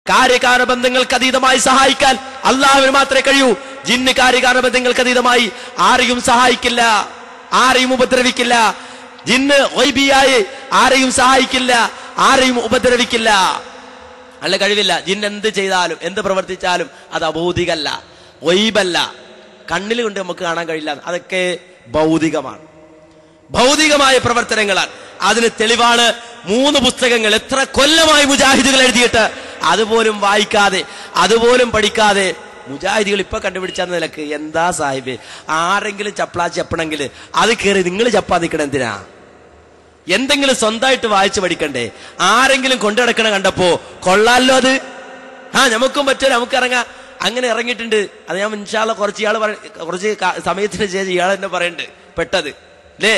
കാര്യകാരണ ബന്ധങ്ങൾക്ക് അതീതമായി സഹായിക്കാൻ അള്ളാഹുവിന് മാത്രമേ കഴിയൂ ജിന്ന് കാര്യകാരണ ബന്ധങ്ങൾക്ക് അതീതമായി ആരെയും സഹായിക്കില്ല ആരെയും ഉപദ്രവിക്കില്ല ജിന്ന് ഒയ്ബിയായി ആരെയും സഹായിക്കില്ല ആരെയും ഉപദ്രവിക്കില്ല അല്ല കഴിവില്ല ജിന്ന് എന്ത് ചെയ്താലും എന്ത് പ്രവർത്തിച്ചാലും അത് അഭൗതികല്ല ഒയ്ബല്ല കണ്ണിൽ കൊണ്ട് നമുക്ക് കാണാൻ കഴിയില്ല അതൊക്കെ ഭൗതികമാണ് ഭൗതികമായ പ്രവർത്തനങ്ങളാണ് അതിന് തെളിവാണ് മൂന്ന് പുസ്തകങ്ങൾ എത്ര കൊല്ലമായി മുജാഹിദുകൾ എഴുതിയിട്ട് അതുപോലും വായിക്കാതെ അതുപോലും പഠിക്കാതെ മുജാഹിദികൾ ഇപ്പൊ കണ്ടുപിടിച്ച നിലക്ക് എന്താ സാഹിബ് ആരെങ്കിലും ചപ്പ്ളാ ചപ്പണമെങ്കിൽ അത് കയറി നിങ്ങൾ ചപ്പാതിക്കണം എന്തിനാ എന്തെങ്കിലും സ്വന്തമായിട്ട് വായിച്ചു പഠിക്കണ്ടേ ആരെങ്കിലും കൊണ്ടുനടക്കണ കണ്ടപ്പോ കൊള്ളാലോ അത് ആ നമുക്കും പറ്റും നമുക്ക് ഇറങ്ങാം അങ്ങനെ ഇറങ്ങിയിട്ടുണ്ട് അത് ഞാൻ ഇൻഷാല്ല കുറച്ച് ഇയാൾ കുറച്ച് കാ- സമയത്തിന് ശേഷം ഇയാൾ എന്നെ പറയുന്നുണ്ട് പെട്ടത് അല്ലേ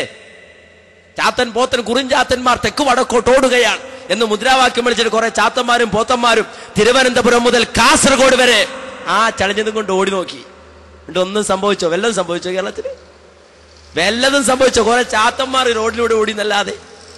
ചാത്തൻ പോത്തൻ കുറിഞ്ചാത്തന്മാർ തെക്ക് വടക്കോട്ടോടുകയാണ് എന്ന് മുദ്രാവാക്യം വിളിച്ചിട്ട് കുറെ ചാത്തന്മാരും പോത്തന്മാരും തിരുവനന്തപുരം മുതൽ കാസർഗോഡ് വരെ ആ ചടഞ്ഞതും കൊണ്ട് ഓടി നോക്കി എന്നിട്ട് ഒന്നും സംഭവിച്ചോ വല്ലതും സംഭവിച്ചോ കേരളത്തിൽ വല്ലതും സംഭവിച്ചോ കുറെ ചാത്തന്മാർ റോഡിലൂടെ ഓടി എന്നല്ലാതെ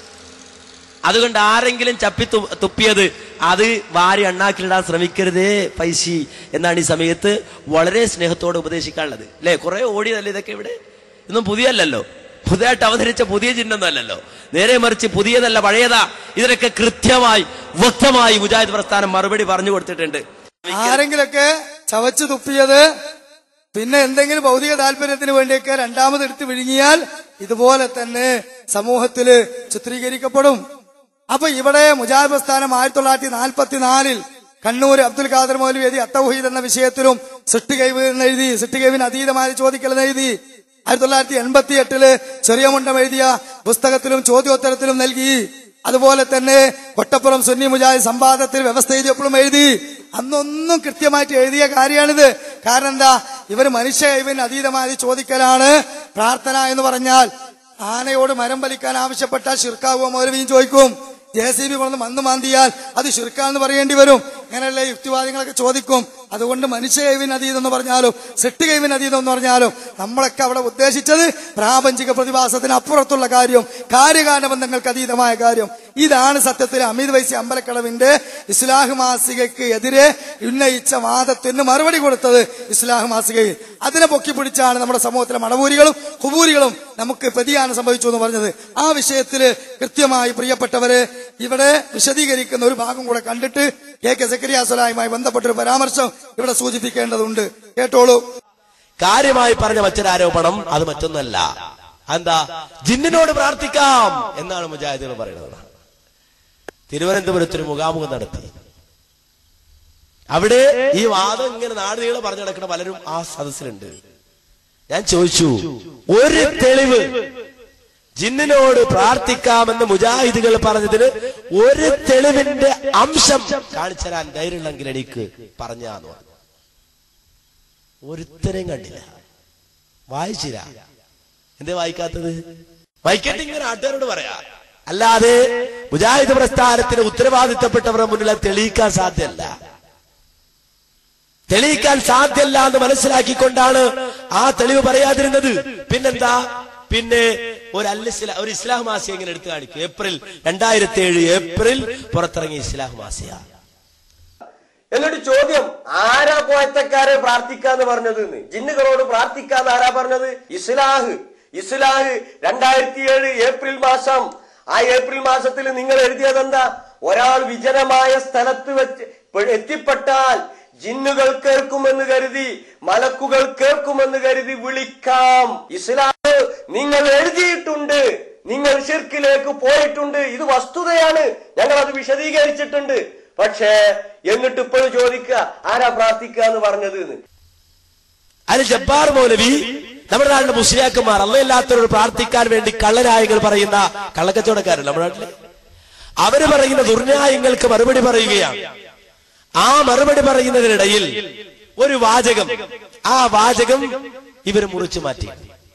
അതുകൊണ്ട് ആരെങ്കിലും ചപ്പി തു- തുപ്പിയത് അത് വാരി അണ്ണാക്കിലിടാൻ ശ്രമിക്കരുതേ പൈസി എന്നാണ് ഈ സമയത്ത് വളരെ സ്നേഹത്തോടെ ഉപദേശിക്കാനുള്ളത് അല്ലെ കുറെ ഓടിയതല്ലേ ഇതൊക്കെ ഇവിടെ ഇതൊന്നും പുതിയല്ലല്ലോ പുതിയതായിട്ട് അവതരിച്ച പുതിയ ചിഹ്നമൊന്നും അല്ലല്ലോ നേരെ മറിച്ച് പുതിയതല്ല പഴയതാ ഇതിനൊക്കെ കൃത്യമായി വ്യക്തമായി മുജാഹിദ് പ്രസ്ഥാനം മറുപടി പറഞ്ഞു കൊടുത്തിട്ടുണ്ട് ആരെങ്കിലൊക്കെ ചവച്ചു തുപ്പിയത് പിന്നെ എന്തെങ്കിലും ഭൗതിക താല്പര്യത്തിന് വേണ്ടിയൊക്കെ രണ്ടാമത് എടുത്ത് വിഴുങ്ങിയാൽ ഇതുപോലെ തന്നെ സമൂഹത്തില് ചിത്രീകരിക്കപ്പെടും അപ്പൊ ഇവിടെ മുജാഹിദ് പ്രസ്ഥാനം ആയിരത്തി തൊള്ളായിരത്തി നാൽപ്പത്തിനാലിൽ കണ്ണൂർ അബ്ദുൽ ഖാദർ മൗലവി എഴുതി അത്തൗഹീദ് എന്ന വിഷയത്തിലും സിട്ടുകൈവ് എന്ന് എഴുതി സിട്ടുകൈവിന് അതീതമായ ചോദിക്കലെന്ന് എഴുതി ആയിരത്തി തൊള്ളായിരത്തി എൺപത്തി എട്ടില് ചെറിയ മുണ്ടം എഴുതിയ പുസ്തകത്തിലും ചോദ്യോത്തരത്തിലും നൽകി അതുപോലെ തന്നെ കൊട്ടപ്പുറം സുന്നി മുജാഹിദ് സംവാദത്തിൽ വ്യവസ്ഥ എഴുതിയപ്പോഴും എഴുതി അന്നൊന്നും കൃത്യമായിട്ട് എഴുതിയ കാര്യമാണിത് കാരണം എന്താ ഇവർ മനുഷ്യ കൈവിന് അതീതമായി ചോദിക്കലാണ് പ്രാർത്ഥന എന്ന് പറഞ്ഞാൽ ആനയോട് മരം വലിക്കാൻ ആവശ്യപ്പെട്ടാൽ ഷിർക്കാവുക മൗലവിയും ചോദിക്കും ജെ സി ബി കൊണ്ടു മണ്ണ് മാന്തിയാൽ അത് ഷിർക്കാന്ന് പറയേണ്ടി വരും അങ്ങനെയുള്ള യുക്തിവാദികളൊക്കെ ചോദിക്കും അതുകൊണ്ട് മനുഷ്യ കൈവിന് അതീതം എന്ന് പറഞ്ഞാലും സെട്ട് കൈവിന് അതീതം എന്ന് പറഞ്ഞാലും നമ്മളൊക്കെ അവിടെ ഉദ്ദേശിച്ചത് പ്രാപഞ്ചിക പ്രതിഭാസത്തിന് അപ്പുറത്തുള്ള കാര്യം കാര്യകാരണ ബന്ധങ്ങൾക്ക് അതീതമായ കാര്യം ഇതാണ് സത്യത്തിൽ അമിത് വൈസി അമ്പലക്കടവിന്റെ ഇസ്ലാഹ് മാസികയ്ക്ക് എതിരെ ഉന്നയിച്ച വാദത്തിന് മറുപടി കൊടുത്തത് ഇസ്ലാഹ് മാസികയിൽ അതിനെ പൊക്കി പിടിച്ചാണ് നമ്മുടെ സമൂഹത്തിലെ മടവൂരികളും കുബൂരികളും നമുക്ക് വ്യതിയാനം സംഭവിച്ചു എന്ന് പറഞ്ഞത് ആ വിഷയത്തില് കൃത്യമായി പ്രിയപ്പെട്ടവരെ ഇവിടെ വിശദീകരിക്കുന്ന ഒരു ഭാഗം കൂടെ കണ്ടിട്ട് കെ കെ സക്കരിയാസുലായുമായി ബന്ധപ്പെട്ടൊരു പരാമർശം ഇവിടെ സൂചിപ്പിക്കേണ്ടതുണ്ട് കേട്ടോളൂ കാര്യമായി പറഞ്ഞ മറ്റൊരാരോപണം അത് മറ്റൊന്നല്ല എന്താ ജിന്നിനോട് പ്രാർത്ഥിക്കാം എന്നാണ് മുജാഹിദുകൾ പറയുന്നത് തിരുവനന്തപുരത്ത് ഒരു മുഖാമുഖം നടത്തി അവിടെ ഈ വാദം ഇങ്ങനെ നാടുകളെ പറഞ്ഞു നടക്കുന്ന പലരും ആ സദസ്സിലുണ്ട് ഞാൻ ചോദിച്ചു ഒരു തെളിവ് ജിന്നിനോട് പ്രാർത്ഥിക്കാമെന്ന് മുജാഹിദുകൾ പറഞ്ഞതിന് ഒരു തെളിവിന്റെ അംശം കാണിച്ചു തരാൻ ധൈര്യമുണ്ടെങ്കിൽ എനിക്ക് പറഞ്ഞാന്ന് പറഞ്ഞു ഒരുത്തരെയും കണ്ടില്ല വായിച്ചില്ല എന്തേ വായിക്കാത്തത് വായിക്കട്ടെ ഇങ്ങനെ നാട്ടുകാരോട് പറയാ അല്ലാതെ മുജാഹിദ് പ്രസ്ഥാനത്തിന് ഉത്തരവാദിത്തപ്പെട്ടവരുടെ മുന്നിൽ അത് തെളിയിക്കാൻ സാധ്യമല്ല തെളിയിക്കാൻ സാധ്യമല്ല എന്ന് മനസ്സിലാക്കിക്കൊണ്ടാണ് ആ തെളിവ് പറയാതിരുന്നത് പിന്നെന്താ പിന്നെ ഒരു അല്ല ഒരു ഇസ്ലാം മാസിക ഇങ്ങനെ എടുത്തു കാണിക്കും ഏപ്രിൽ രണ്ടായിരത്തി ഏഴ് ഏപ്രിൽ പുറത്തിറങ്ങിയ ഇസ്ലാം മാസിക എന്നിട്ട് ചോദ്യം ആരാ പോയത്തക്കാരെ പ്രാർത്ഥിക്കാന്ന് പറഞ്ഞത് എന്ന് ജിന്നുകളോട് പ്രാർത്ഥിക്കാന്ന് ആരാ പറഞ്ഞത് ഇസ്ലാഹ് ഇസ്ലാഹ് രണ്ടായിരത്തി ഏഴ് ഏപ്രിൽ മാസം ആ ഏപ്രിൽ മാസത്തിൽ നിങ്ങൾ എഴുതിയത് എന്താ ഒരാൾ വിജനമായ സ്ഥലത്ത് വെച്ച് പെ- എത്തിപ്പെട്ടാൽ ജിന്നുകൾ കേൾക്കുമെന്ന് കരുതി മലക്കുകൾ കേൾക്കുമെന്ന് കരുതി വിളിക്കാം ഇസ്ലാം നിങ്ങൾ എഴുതിയിട്ടുണ്ട് നിങ്ങൾ ഷിർക്കിലേക്ക് പോയിട്ടുണ്ട് ഇത് വസ്തുതയാണ് ഞങ്ങൾ അത് വിശദീകരിച്ചിട്ടുണ്ട് പക്ഷേ എന്നിട്ട് ഇപ്പോഴും ചോദിക്കുക ആരാ പ്രാർത്ഥിക്കുക എന്ന് പറഞ്ഞത് എന്ന് അതിന് ജബ്ബാർ മൗലവി നമ്മുടെ നാട്ടിലെ മുസ്ലിയാക്കന്മാർ അല്ലയില്ലാത്തവരോട് പ്രാർത്ഥിക്കാൻ വേണ്ടി കള്ളരായങ്ങൾ പറയുന്ന കള്ളക്കച്ചവടക്കാരൻ നമ്മുടെ നാട്ടിലെ അവര് പറയുന്ന ദുർന്യായങ്ങൾക്ക് മറുപടി പറയുകയാണ് ആ മറുപടി പറയുന്നതിനിടയിൽ ഒരു വാചകം ആ വാചകം ഇവർ മുറിച്ചു മാറ്റി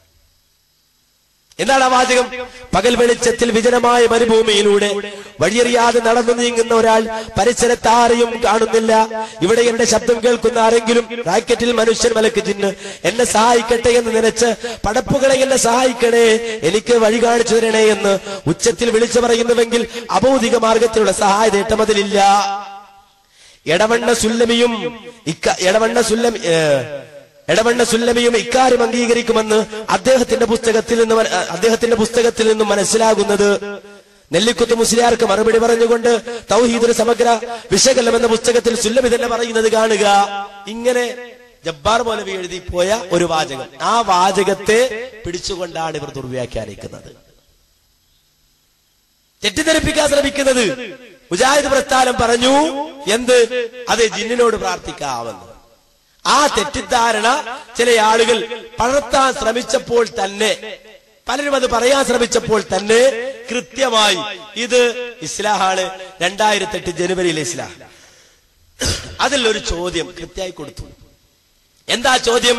എന്താണ് ആ വാചകം പകൽ വെളിച്ചത്തിൽ വിജനമായ മരുഭൂമിയിലൂടെ വഴിയറിയാതെ നടന്നു നീങ്ങുന്ന ഒരാൾ പരിസരത്ത് ആരെയും കാണുന്നില്ല ഇവിടെ എന്റെ ശബ്ദം കേൾക്കുന്ന ആരെങ്കിലും റാക്കറ്റിൽ മനുഷ്യൻ മലക്ക് ജിന്ന് എന്നെ സഹായിക്കട്ടെ എന്ന് നനച്ച് പടപ്പുകളെ എന്നെ സഹായിക്കണേ എനിക്ക് വഴി കാണിച്ചു തരണേ എന്ന് ഉച്ചത്തിൽ വിളിച്ചു പറയുന്നുവെങ്കിൽ അഭൗതിക മാർഗത്തിലുള്ള സഹായ നേട്ടം അതിലില്ല എടവണ്ണ സുല്ലമിയും ഇക്ക- എടവണ്ണ സുല്ലമി ഏ, എടവണ്ണ സുല്ലമിയും ഇക്കാര്യം അംഗീകരിക്കുമെന്ന് അദ്ദേഹത്തിന്റെ പുസ്തകത്തിൽ നിന്ന് മന- അദ്ദേഹത്തിന്റെ പുസ്തകത്തിൽ നിന്നും മനസ്സിലാകുന്നത് നെല്ലിക്കുത്ത് മുസ്ലിയാർക്ക് മറുപടി പറഞ്ഞുകൊണ്ട് തൗഹീദിന് സമഗ്ര വിശകലനം എന്ന പുസ്തകത്തിൽ സുല്ലമി തന്നെ പറയുന്നത് കാണുക ഇങ്ങനെ ജബ്ബാർ മൗലവി എഴുതി പോയ ഒരു വാചകം ആ വാചകത്തെ പിടിച്ചുകൊണ്ടാണ് ഇവർ ദുർവ്യാഖ്യാനിക്കുന്നത് തെറ്റിദ്ധരിപ്പിക്കാൻ ശ്രമിക്കുന്നത് മുജാഹിദ് പ്രസ്ഥാനം പറഞ്ഞു എന്ത് അത് ജിന്നിനോട് പ്രാർത്ഥിക്കാമെന്ന് ആ തെറ്റിദ്ധാരണ ചില ആളുകൾ പകർത്താൻ ശ്രമിച്ചപ്പോൾ തന്നെ പലരും അത് പറയാൻ ശ്രമിച്ചപ്പോൾ തന്നെ കൃത്യമായി ഇത് ഇസ്ലാഹാണ് രണ്ടായിരത്തി എട്ട് ജനുവരിയിലെ ഇസ്ലാം അതിൽ ഒരു ചോദ്യം കൃത്യമായി കൊടുത്തു എന്താ ചോദ്യം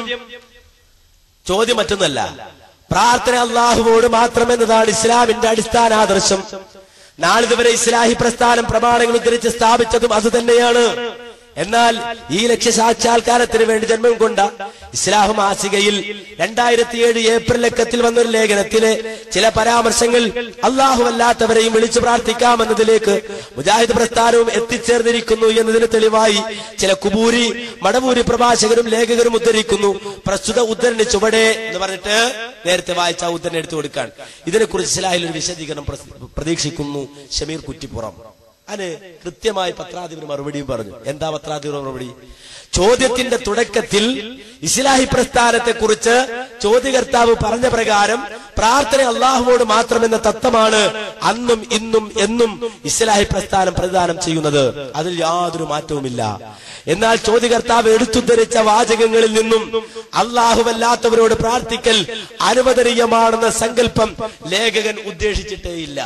ചോദ്യം മറ്റൊന്നല്ല പ്രാർത്ഥന അള്ളാഹുവോട് മാത്രമെന്നതാണ് ഇസ്ലാമിന്റെ അടിസ്ഥാന ആദർശം നാളിതുവരെ ഇസ്ലാഹി പ്രസ്ഥാനം പ്രമാണങ്ങൾ ഉദ്ധരിച്ച് സ്ഥാപിച്ചതും അതുതന്നെയാണ് എന്നാൽ ഈ ലക്ഷ്യസാക്ഷാത്കാരത്തിന് വേണ്ടി ജന്മം കൊണ്ട ഇസ്ലാഹ് മാസികയിൽ രണ്ടായിരത്തി ഏഴ് ഏപ്രിൽ ലക്കത്തിൽ വന്നൊരു ലേഖനത്തിലെ ചില പരാമർശങ്ങൾ അല്ലാഹുവല്ലാത്തവരെയും വിളിച്ചു പ്രാർത്ഥിക്കാമെന്നതിലേക്ക് മുജാഹിദ് പ്രസ്ഥാനവും എത്തിച്ചേർന്നിരിക്കുന്നു എന്നതിന് തെളിവായി ചില കുബൂരി മടവൂരി പ്രഭാഷകരും ലേഖകരും ഉദ്ധരിക്കുന്നു പ്രസ്തുത ഉദ്ധരണി ചുവടെ എന്ന് പറഞ്ഞിട്ട് നേരത്തെ വായിച്ച ആ ഉദ്ധരണി എടുത്തു കൊടുക്കാൻ ഇതിനെക്കുറിച്ച് ഇസ്ലാഹിൽ ഒരു വിശദീകരണം പ്രസ്- പ്രതീക്ഷിക്കുന്നു ഷമീർ കുറ്റിപ്പുറം അതിന് കൃത്യമായി പത്രാധിപർ മറുപടിയും പറഞ്ഞു എന്താ പത്രാധിപർ മറുപടി ചോദ്യത്തിന്റെ തുടക്കത്തിൽ ഇസ്ലാഹി പ്രസ്ഥാനത്തെ കുറിച്ച് ചോദ്യകർത്താവ് പറഞ്ഞ പ്രകാരം പ്രാർത്ഥന അള്ളാഹുവോട് മാത്രമെന്ന തത്വമാണ് അന്നും ഇന്നും എന്നും ഇസ്ലാഹി പ്രസ്ഥാനം പ്രദാനം ചെയ്യുന്നത് അതിൽ യാതൊരു മാറ്റവുമില്ല എന്നാൽ ചോദ്യകർത്താവ് എടുത്തുദ്ധരിച്ച വാചകങ്ങളിൽ നിന്നും അള്ളാഹുവല്ലാത്തവരോട് പ്രാർത്ഥിക്കൽ അനുവദനീയമാണെന്ന സങ്കല്പം ലേഖകൻ ഉദ്ദേശിച്ചിട്ടേയില്ല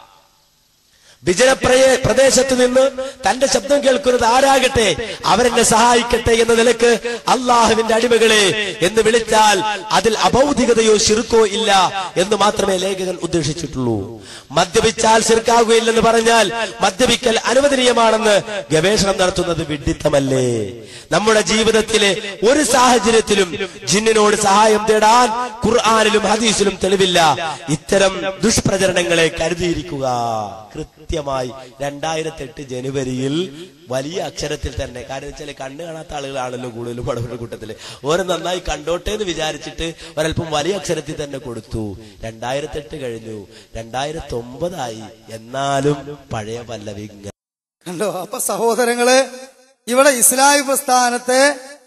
വിജനപ്രയ പ്രദേശത്ത് നിന്ന് തന്റെ ശബ്ദം കേൾക്കുന്നത് ആരാകട്ടെ അവരെന്നെ സഹായിക്കട്ടെ എന്ന നിലക്ക് അള്ളാഹുവിന്റെ അടിമകളെ എന്ന് വിളിച്ചാൽ അതിൽ അഭൗതികതയോ ശിർക്കോ ഇല്ല എന്ന് മാത്രമേ ലേഖകൻ ഉദ്ദേശിച്ചിട്ടുള്ളൂ മദ്യപിച്ചാൽ ശിർക്കാകുകയില്ലെന്ന് പറഞ്ഞാൽ മദ്യപിക്കൽ അനുവദനീയമാണെന്ന് ഗവേഷണം നടത്തുന്നത് വിഡിത്തമല്ലേ നമ്മുടെ ജീവിതത്തിലെ ഒരു സാഹചര്യത്തിലും ജിന്നിനോട് സഹായം തേടാൻ ഖുർആാനിലും ഹദീസിലും തെളിവില്ല ഇത്തരം ദുഷ്പ്രചരണങ്ങളെ കരുതിയിരിക്കുക കൃത്യമായി രണ്ടായിരത്തി എട്ട് ജനുവരിയിൽ വലിയ അക്ഷരത്തിൽ തന്നെ കാരണം വെച്ചാൽ കണ്ണ് കാണാത്ത ആളുകളാണല്ലോ കൂടുതലും പടവരുടെ കൂട്ടത്തില് ഓരോ നന്നായി കണ്ടോട്ടെ എന്ന് വിചാരിച്ചിട്ട് ഒരല്പം വലിയ അക്ഷരത്തിൽ തന്നെ കൊടുത്തു രണ്ടായിരത്തി എട്ട് കഴിഞ്ഞു രണ്ടായിരത്തി ഒമ്പതായി എന്നാലും പഴയ പല്ലവി ഇങ്ങനെ കണ്ടോ അപ്പൊ സഹോദരങ്ങള് ഇവിടെ ഇസ്ലാഹി പ്രസ്ഥാനത്തെ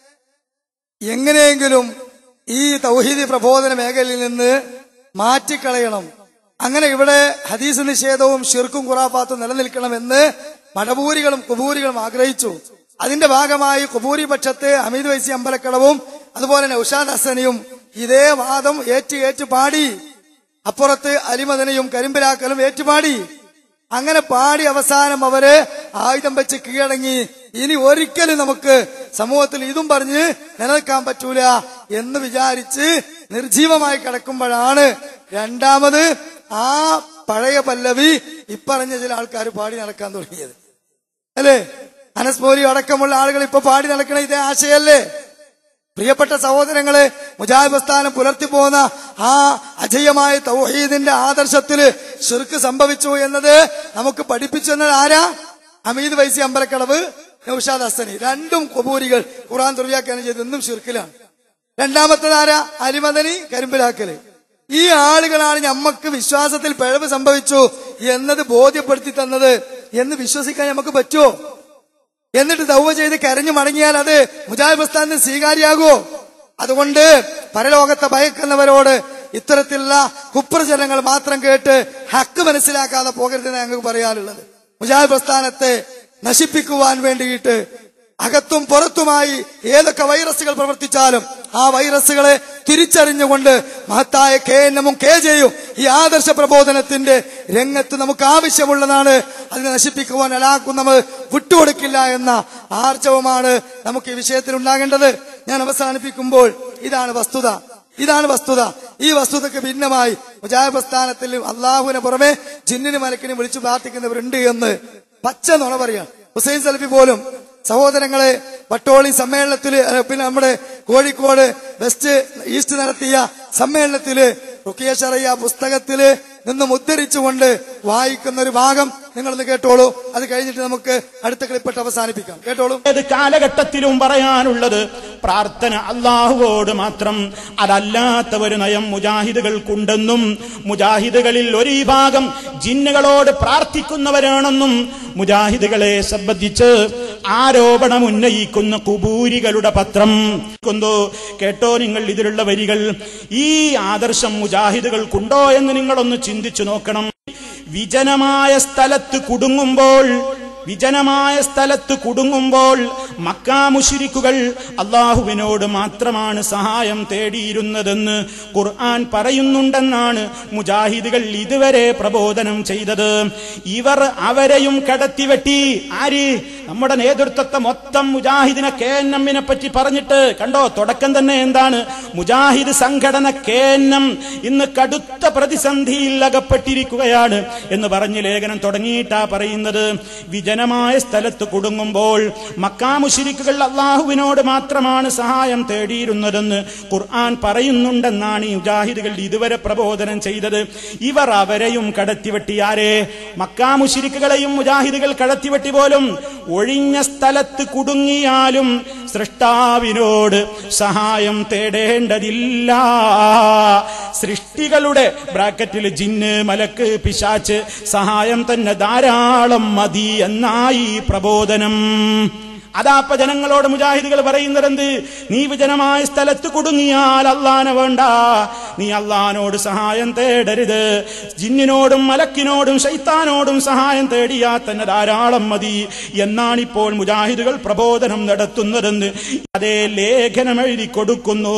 എങ്ങനെയെങ്കിലും ഈ തൗഹീദി പ്രബോധന മേഖലയിൽ നിന്ന് മാറ്റിക്കളയണം അങ്ങനെ ഇവിടെ ഹദീസ് നിഷേധവും ഷിർക്കും ഖുറാഫാത്തും നിലനിൽക്കണമെന്ന് മടബൂരികളും കുബൂരികളും ആഗ്രഹിച്ചു അതിന്റെ ഭാഗമായി കുബൂരി പക്ഷത്തെ ഹമീദ് വൈസി അമ്പലക്കടവും അതുപോലെ നൌഷാദ് ഹസനിയും ഇതേ വാദം ഏറ്റ് ഏറ്റ് പാടി അപ്പുറത്ത് അലിമദനയും കരിമ്പിലാക്കലും ഏറ്റുപാടി അങ്ങനെ പാടി അവസാനം അവര് ആയുധം വെച്ച് കീഴടങ്ങി ഇനി ഒരിക്കലും നമുക്ക് സമൂഹത്തിൽ ഇതും പറഞ്ഞ് നിലനിൽക്കാൻ പറ്റൂല എന്ന് വിചാരിച്ച് നിർജീവമായി കിടക്കുമ്പോഴാണ് രണ്ടാമത് ആ പഴയ പല്ലവി ഇപ്പറഞ്ഞ ചില ആൾക്കാർ പാടി നടക്കാൻ തുടങ്ങിയത് അല്ലേ അനസ്മോരി അടക്കമുള്ള ആളുകൾ ഇപ്പൊ പാടി നടക്കണ ഇതേ ആശയല്ലേ പ്രിയപ്പെട്ട സഹോദരങ്ങളെ മുജാഹിദ് പ്രസ്ഥാനം പുലർത്തി പോകുന്ന ആ അജയ്യമായ തൗഹീദിന്റെ ആദർശത്തില് ഷിർക്ക് സംഭവിച്ചു എന്നത് നമുക്ക് പഠിപ്പിച്ചു തന്നത് ആരാ ഹമീദ് വൈസി അമ്പലക്കടവ് നൌഷാദ് ഹസനി രണ്ടും കുബൂരികൾ ഖുറാൻ ദുർവ്യാഖ്യാനം ചെയ്ത് ഇന്നും ഷിർക്കിലാണ് രണ്ടാമത്തത് ആരാ അലിമദനി കരിമ്പിലാക്കല് ഈ ആളുകളാണ് ഞമ്മക്ക് വിശ്വാസത്തിൽ പിഴവ് സംഭവിച്ചു എന്നത് ബോധ്യപ്പെടുത്തി തന്നത് എന്ന് വിശ്വസിക്കാൻ നമുക്ക് പറ്റുമോ എന്നിട്ട് ദൗവ ചെയ്ത് കരഞ്ഞു മടങ്ങിയാൽ അത് മുജാഹിദ് പ്രസ്ഥാനത്തിന് സ്വീകാര്യാകുമോ അതുകൊണ്ട് പരലോകത്തെ ഭയക്കുന്നവരോട് ഇത്തരത്തിലുള്ള കുപ്രചരണങ്ങൾ മാത്രം കേട്ട് ഹക്ക് മനസ്സിലാക്കാതെ പോകരുതെന്ന് ഞങ്ങൾക്ക് പറയാനുള്ളത് മുജാഹിദ് പ്രസ്ഥാനത്തെ നശിപ്പിക്കുവാൻ വേണ്ടിയിട്ട് അകത്തും പുറത്തുമായി ഏതൊക്കെ വൈറസുകൾ പ്രവർത്തിച്ചാലും ആ വൈറസുകളെ തിരിച്ചറിഞ്ഞുകൊണ്ട് മഹത്തായ കെ എൻ എമ്മും കെ ജെയും ഈ ആദർശ പ്രബോധനത്തിന്റെ രംഗത്ത് നമുക്ക് ആവശ്യമുള്ളതാണ് അതിനെ നശിപ്പിക്കുവാൻ അലാക്കും നമ്മൾ വിട്ടുകൊടുക്കില്ല എന്ന ആർജവമാണ് നമുക്ക് ഈ വിഷയത്തിൽ ഉണ്ടാകേണ്ടത് ഞാൻ അവസാനിപ്പിക്കുമ്പോൾ ഇതാണ് വസ്തുത ഇതാണ് വസ്തുത ഈ വസ്തുതയ്ക്ക് ഭിന്നമായി മുജാഹിദ് പ്രസ്ഥാനത്തിൽ അള്ളാഹുവിനെ പുറമെ ജിന്നിന് മലക്കിനെ വിളിച്ചു പ്രാർത്ഥിക്കുന്നവരുണ്ട് എന്ന് പച്ച നുണ പറയാം ഹുസൈൻ സലഫി പോലും സഹോദരങ്ങളെ വട്ടോളി സമ്മേളനത്തില് അഹ് പിന്നെ നമ്മുടെ കോഴിക്കോട് വെസ്റ്റ് ഈസ്റ്റ് നടത്തിയ സമ്മേളനത്തില് റുക്കിയ ഷറയ്യ പുസ്തകത്തില് നിന്നും ഉദ്ധരിച്ചുകൊണ്ട് വായിക്കുന്ന ഒരു ഭാഗം നിങ്ങളൊന്ന് കേട്ടോളൂ അത് കഴിഞ്ഞിട്ട് നമുക്ക് അടുത്ത ക്ലിപ്പിട്ട് അവസാനിപ്പിക്കാം കേട്ടോളൂ ഏത് കാലഘട്ടത്തിലും പറയാനുള്ളത് പ്രാർത്ഥന അള്ളാഹുവോട് മാത്രം അതല്ലാത്ത ഒരു നയം മുജാഹിദുകൾക്കുണ്ടെന്നും മുജാഹിദുകളിൽ ഒരു വിഭാഗം ജിന്നുകളോട് പ്രാർത്ഥിക്കുന്നവരാണെന്നും മുജാഹിദുകളെ സംബന്ധിച്ച് ആരോപണം ഉന്നയിക്കുന്ന കുബൂരികളുടെ പത്രം കൊന്തോ കേട്ടോ നിങ്ങൾ ഇതിലുള്ള വരികൾ ഈ ആദർശം മുജാഹിദുകൾക്കുണ്ടോ എന്ന് നിങ്ങളൊന്ന് ചിന്തിച്ചു നോക്കണം വിജനമായ സ്ഥലത്ത് കുടുങ്ങുമ്പോൾ വിജനമായ സ്ഥലത്ത് കുടുങ്ങുമ്പോൾ മക്കാമുഷിരിക്കുകൾ അള്ളാഹുവിനോട് മാത്രമാണ് സഹായം തേടിയിരുന്നതെന്ന് ഖുർആൻ പറയുന്നുണ്ടെന്നാണ് മുജാഹിദുകൾ ഇതുവരെ പ്രബോധനം ചെയ്തത് ഇവർ അവരെയും കടത്തിവെട്ടി ആര് നമ്മുടെ നേതൃത്വത്തെ മൊത്തം മുജാഹിദിനെ കെ എൻ എമ്മിനെ പറ്റി പറഞ്ഞിട്ട് കണ്ടോ തുടക്കം തന്നെ എന്താണ് മുജാഹിദ് സംഘടന കെ എൻ എം ഇന്ന് കടുത്ത പ്രതിസന്ധിയിൽ അകപ്പെട്ടിരിക്കുകയാണ് എന്ന് പറഞ്ഞ് ലേഖനം തുടങ്ങിയിട്ടാ പറയുന്നത് വിജനമായ സ്ഥലത്ത് കുടുങ്ങുമ്പോൾ മക്കാമുഷിരിക്കുകൾ അള്ളാഹുവിനോട് മാത്രമാണ് സഹായം തേടിയിരുന്നതെന്ന് ഖുർആൻ പറയുന്നുണ്ടെന്നാണ് ഈ മുജാഹിദുകൾ ഇതുവരെ പ്രബോധനം ചെയ്തത് ഇവർ അവരെയും കടത്തിവെട്ടി ആരെ മക്കാമുഷിരിക്കുകളെയും മുജാഹിദുകൾ കടത്തിവെട്ടി പോലും ഒഴിഞ്ഞ സ്ഥലത്ത് കുടുങ്ങിയാലും സൃഷ്ടാവിനോട് സഹായം തേടേണ്ടതില്ല സൃഷ്ടികളുടെ ബ്രാക്കറ്റിൽ ജിന്ന് മലക്ക് പിശാച്ച് സഹായം തന്നെ ധാരാളം മതി എന്നായി പ്രബോധനം അതാപ്പ ജനങ്ങളോട് മുജാഹിദുകൾ പറയുന്നതെന്ത് നീ വിജനമായ സ്ഥലത്ത് കുടുങ്ങിയാൽ അള്ളാനെ വേണ്ട നീ അള്ളഹാനോട് സഹായം തേടരുത് ജിന്നിനോടും മലക്കിനോടും ശൈത്താനോടും സഹായം തേടിയാൽ തന്നെ ധാരാളം മതി എന്നാണിപ്പോൾ മുജാഹിദുകൾ പ്രബോധനം നടത്തുന്നതെന്ന് അതേ ലേഖനം എഴുതി കൊടുക്കുന്നു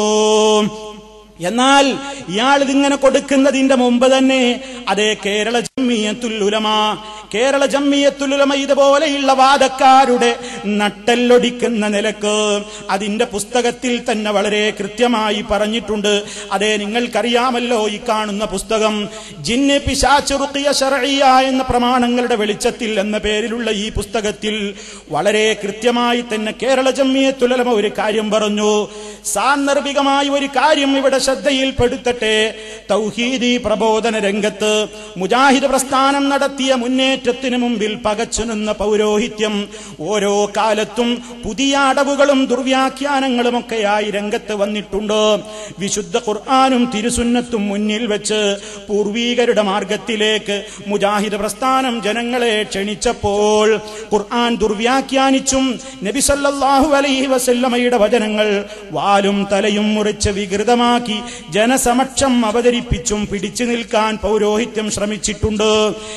എന്നാൽ ഇയാൾ ഇതിങ്ങനെ കൊടുക്കുന്നതിന്റെ മുമ്പ് തന്നെ അതേ കേരള ജമ്മിയത്തുൽ ഉലമ കേരള ജമ്മിയത്തുൽ ഉലമ ഇതുപോലെയുള്ള വാദക്കാരുടെ നട്ടെല്ലൊടിക്കുന്ന നിലക്ക് അതിന്റെ പുസ്തകത്തിൽ തന്നെ വളരെ കൃത്യമായി പറഞ്ഞിട്ടുണ്ട് അതേ നിങ്ങൾക്കറിയാമല്ലോ ഈ കാണുന്ന പുസ്തകം ജിന്ന് പിശാച്ച് റുഖിയ ശർഇയ എന്ന പ്രമാണങ്ങളുടെ വെളിച്ചത്തിൽ എന്ന പേരിലുള്ള ഈ പുസ്തകത്തിൽ വളരെ കൃത്യമായി തന്നെ കേരള ജമ്മിയത്തുൽ ഉലമ ഒരു കാര്യം പറഞ്ഞു സാന്ദർഭികമായി ഒരു കാര്യം ഇവിടെ ശ്രദ്ധയിൽപ്പെടുത്തട്ടെ തൗഹീദി പ്രബോധന രംഗത്ത് മുജാഹിദ് പ്രസ്ഥാനം നടത്തിയ മുന്നേറ്റത്തിന് മുമ്പിൽ പകച്ചു നിന്ന പൗരോഹിത്യം ഓരോ കാലത്തും പുതിയ അടവുകളും ദുർവ്യാഖ്യാനങ്ങളുമൊക്കെയായി രംഗത്ത് വന്നിട്ടുണ്ട് വിശുദ്ധ ഖുർആാനും തിരുസുന്നത്തും മുന്നിൽ വെച്ച് പൂർവീകരുടെ മാർഗത്തിലേക്ക് മുജാഹിദ് പ്രസ്ഥാനം ജനങ്ങളെ ക്ഷണിച്ചപ്പോൾ ഖുർആൻ ദുർവ്യാഖ്യാനിച്ചും നബിസല്ലാഹു അലൈഹി വസല്ലമയുടെ വചനങ്ങൾ വാലും തലയും മുറിച്ച് വികൃതമാക്കി ജനസമക്ഷം അവതരിപ്പിച്ചും പിടിച്ചു നിൽക്കാൻ പൗരോഹിത്യം ശ്രമിച്ചിട്ടുണ്ട്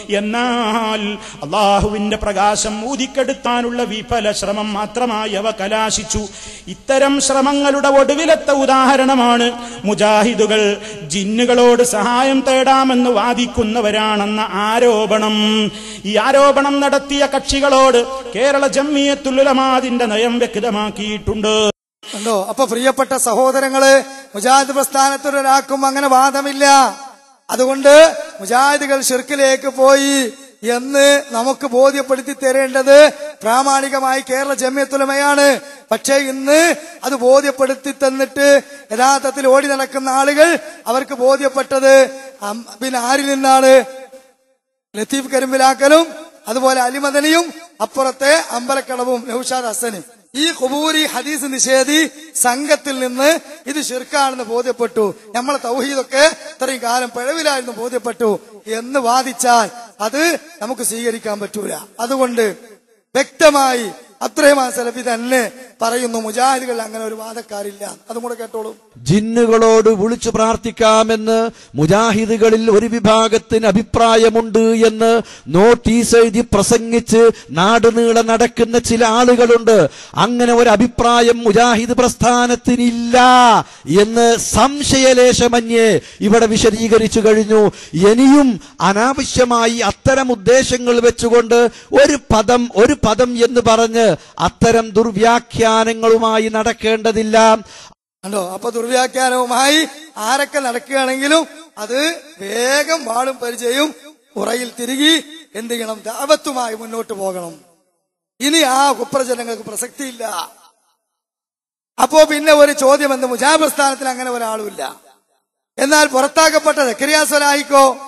എന്നാൽ അള്ളാഹുവിന്റെ പ്രകാശം ഊതിക്കെടുത്താനുള്ള വിഫല ശ്രമം മാത്രമായി അവ കലാശിച്ചു ഇത്തരം ശ്രമങ്ങളുടെ ഒടുവിലത്തെ ഉദാഹരണമാണ് മുജാഹിദുകൾ ജിന്നുകളോട് സഹായം തേടാമെന്ന് വാദിക്കുന്നവരാണെന്ന ആരോപണം ഈ ആരോപണം നടത്തിയ കക്ഷികളോട് കേരള ജമ്മിയത്തുലുലമാതിന്റെ നയം വ്യക്തമാക്കിയിട്ടുണ്ട് കണ്ടോ അപ്പൊ പ്രിയപ്പെട്ട സഹോദരങ്ങള് മുജാഹിദ് പ്രസ്ഥാനത്തിൽ ഒരാൾക്കും അങ്ങനെ വാദമില്ല അതുകൊണ്ട് മുജാഹിദുകൾ ഷിർക്കിലേക്ക് പോയി എന്ന് നമുക്ക് ബോധ്യപ്പെടുത്തി തരേണ്ടത് പ്രാമാണികമായി കേരള ജമ്യത്തുലമയാണ് പക്ഷേ ഇന്ന് അത് ബോധ്യപ്പെടുത്തി തന്നിട്ട് യഥാർത്ഥത്തിൽ ഓടി നടക്കുന്ന ആളുകൾ അവർക്ക് ബോധ്യപ്പെട്ടത് അം- പിന്നെ ആരിൽ നിന്നാണ് ലത്തീഫ് കരിമ്പിലാക്കലും അതുപോലെ അലിമദനിയും അപ്പുറത്തെ അമ്പലക്കടവും നൌഷാദ് ഹസനും ഈ ഖുബൂരി ഹദീസ് നിഷേധി സംഘത്തിൽ നിന്ന് ഇത് ഷിർക്കാണെന്ന് ബോധ്യപ്പെട്ടു നമ്മളെ തൗഹീദൊക്കെ ഇത്രയും കാലം പിഴവിലായിരുന്നു ബോധ്യപ്പെട്ടു എന്ന് വാദിച്ചാൽ അത് നമുക്ക് സ്വീകരിക്കാൻ പറ്റൂല അതുകൊണ്ട് വ്യക്തമായി അബ്ദുറഹ്മാൻ സലഫി തന്നെ പറയുന്നു മുജാഹിദുകൾ അങ്ങനെ ഒരു വാദക്കാരില്ല അതും കൂടെ കേട്ടോളൂ ജിന്നുകളോട് വിളിച്ചു പ്രാർത്ഥിക്കാമെന്ന് മുജാഹിദുകളിൽ ഒരു വിഭാഗത്തിന് അഭിപ്രായമുണ്ട് എന്ന് നോട്ടീസ് എഴുതി പ്രസംഗിച്ച് നാടുനീളെ നടക്കുന്ന ചില ആളുകളുണ്ട് അങ്ങനെ ഒരു അഭിപ്രായം മുജാഹിദ് പ്രസ്ഥാനത്തിനില്ല എന്ന് സംശയലേശമന്യേ ഇവിടെ വിശദീകരിച്ചു കഴിഞ്ഞു ഇനിയും അനാവശ്യമായി അത്തരം ഉദ്ദേശങ്ങൾ വെച്ചുകൊണ്ട് ഒരു പദം ഒരു പദം എന്ന് പറഞ്ഞ് അത്തരം ദുർവ്യാഖ്യാനങ്ങളുമായി നടക്കേണ്ടതില്ല കണ്ടോ അപ്പൊ ദുർവ്യാഖ്യാനവുമായി ആരൊക്കെ നടക്കുകയാണെങ്കിലും അത് വേഗം വാളും പരിചയവും ഉറയിൽ തിരികി എന്ത് ചെയ്യണം ദാപത്തുമായി മുന്നോട്ട് പോകണം ഇനി ആ കുപ്രജനങ്ങൾക്ക് പ്രസക്തിയില്ല അപ്പോ പിന്നെ ഒരു ചോദ്യം എന്ത് മുജാബ് പ്രസ്ഥാനത്തിൽ അങ്ങനെ ഒരാളുമില്ല എന്നാൽ പുറത്താക്കപ്പെട്ട സക്കരിയാസ്വലായിക്കോ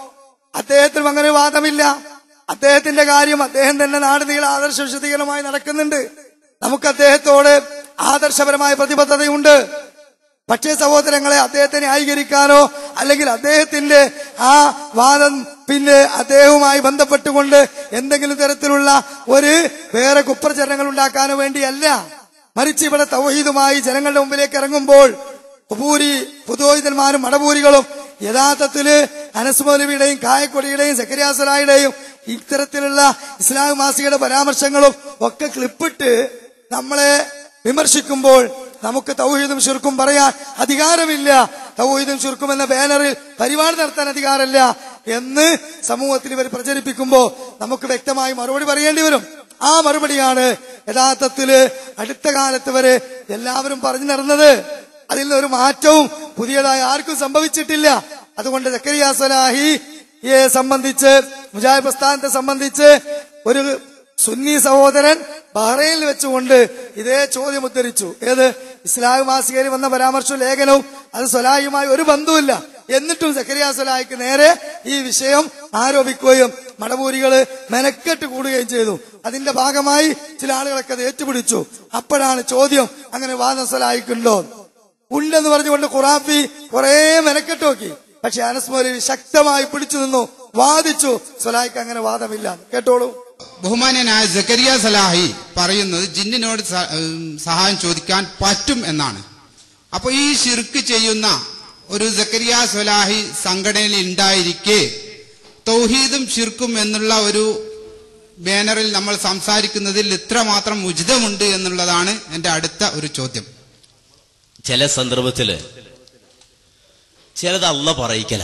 അദ്ദേഹത്തിനും അങ്ങനെ വാദമില്ല അദ്ദേഹത്തിന്റെ കാര്യം അദ്ദേഹം തന്നെ നാട് നീള ആദർശ വിശദീകരണമായി നടക്കുന്നുണ്ട് നമുക്ക് അദ്ദേഹത്തോട് ആദർശപരമായ പ്രതിബദ്ധതയുണ്ട് പക്ഷേ സഹോദരങ്ങളെ അദ്ദേഹത്തെ ന്യായീകരിക്കാനോ അല്ലെങ്കിൽ അദ്ദേഹത്തിന്റെ ആ വാദം പിന്നെ അദ്ദേഹവുമായി ബന്ധപ്പെട്ടുകൊണ്ട് എന്തെങ്കിലും തരത്തിലുള്ള ഒരു വേറെ കുപ്രചരണങ്ങൾ ഉണ്ടാക്കാനോ വേണ്ടിയല്ല മറിച്ച് ഇവിടെ തൗഹീദുമായി ജനങ്ങളുടെ മുമ്പിലേക്ക് ഇറങ്ങുമ്പോൾ ഉപൂരി പുരോഹിതന്മാരും മടപൂരികളും യഥാർത്ഥത്തില് അനസ്മൗലവിയുടെയും കായക്കൊടിയുടെയും സക്കരിയാസലായുടെയും ഇത്തരത്തിലുള്ള ഇസ്ലാം മാസികയുടെ പരാമർശങ്ങളും ഒക്കെ ക്ലിപ്പിട്ട് നമ്മളെ വിമർശിക്കുമ്പോൾ നമുക്ക് തൗഹീദും ശുർക്കും പറയാൻ അധികാരമില്ല തൗഹീദും ശുർക്കും എന്ന ബാനറിൽ പരിപാടി നടത്താൻ അധികാരമില്ല എന്ന് സമൂഹത്തിൽ ഇവർ പ്രചരിപ്പിക്കുമ്പോൾ നമുക്ക് വ്യക്തമായി മറുപടി പറയേണ്ടി വരും ആ മറുപടിയാണ് യഥാർത്ഥത്തില് അടുത്ത കാലത്ത് വരെ എല്ലാവരും പറഞ്ഞു നടന്നത് അതിൽ നിന്ന് ഒരു മാറ്റവും പുതിയതായി ആർക്കും സംഭവിച്ചിട്ടില്ല അതുകൊണ്ട് സക്കരിയ സലാഹിയെ സംബന്ധിച്ച് മുജാഹിദ് പ്രസ്ഥാനത്തെ സംബന്ധിച്ച് ഒരു സുന്നി സഹോദരൻ ബഹ്റൈനിൽ വെച്ചുകൊണ്ട് ഇതേ ചോദ്യം ഉദ്ധരിച്ചു ഏത് ഇസ്ലാം മാസികയിൽ വന്ന പരാമർശ ലേഖനവും അത് സ്വലാഹിയുമായി ഒരു ബന്ധവുമില്ല എന്നിട്ടും സക്കരിയ സ്വലാഹിക്ക് നേരെ ഈ വിഷയം ആരോപിക്കുകയും മടപൂരികള് മെനക്കെട്ട് കൂടുകയും ചെയ്തു അതിന്റെ ഭാഗമായി ചില ആളുകളൊക്കെ അത് ഏറ്റുപിടിച്ചു അപ്പോഴാണ് ചോദ്യം അങ്ങനെ വാദം സ്വലാഹിക്കുണ്ടോ ഉണ്ടെന്ന് പറഞ്ഞുകൊണ്ട് ഖുറാഫി കുറെ മെനക്കെട്ട് നോക്കി പക്ഷെ അനസ് മൗലവി ശക്തമായി പിടിച്ചു നിന്നു വാദിച്ചു സ്വലാഹിക്ക് അങ്ങനെ വാദമില്ല കേട്ടോളൂ ബഹുമാന്യനായ ജക്കരിയ സലാഹി പറയുന്നത് ജിന്നിനോട് സ- ഉം, സഹായം ചോദിക്കാൻ പറ്റും എന്നാണ് അപ്പൊ ഈ ഷിർക്ക് ചെയ്യുന്ന ഒരു ജക്കരിയ സലാഹി സംഘടനയിൽ ഉണ്ടായിരിക്കെ തൗഹീദും ഷിർക്കും എന്നുള്ള ഒരു ബാനറിൽ നമ്മൾ സംസാരിക്കുന്നതിൽ ഇത്രമാത്രം ഉചിതമുണ്ട് എന്നുള്ളതാണ് എന്റെ അടുത്ത ഒരു ചോദ്യം ചില സന്ദർഭത്തില് ചിലത് അല്ല പറയിക്കല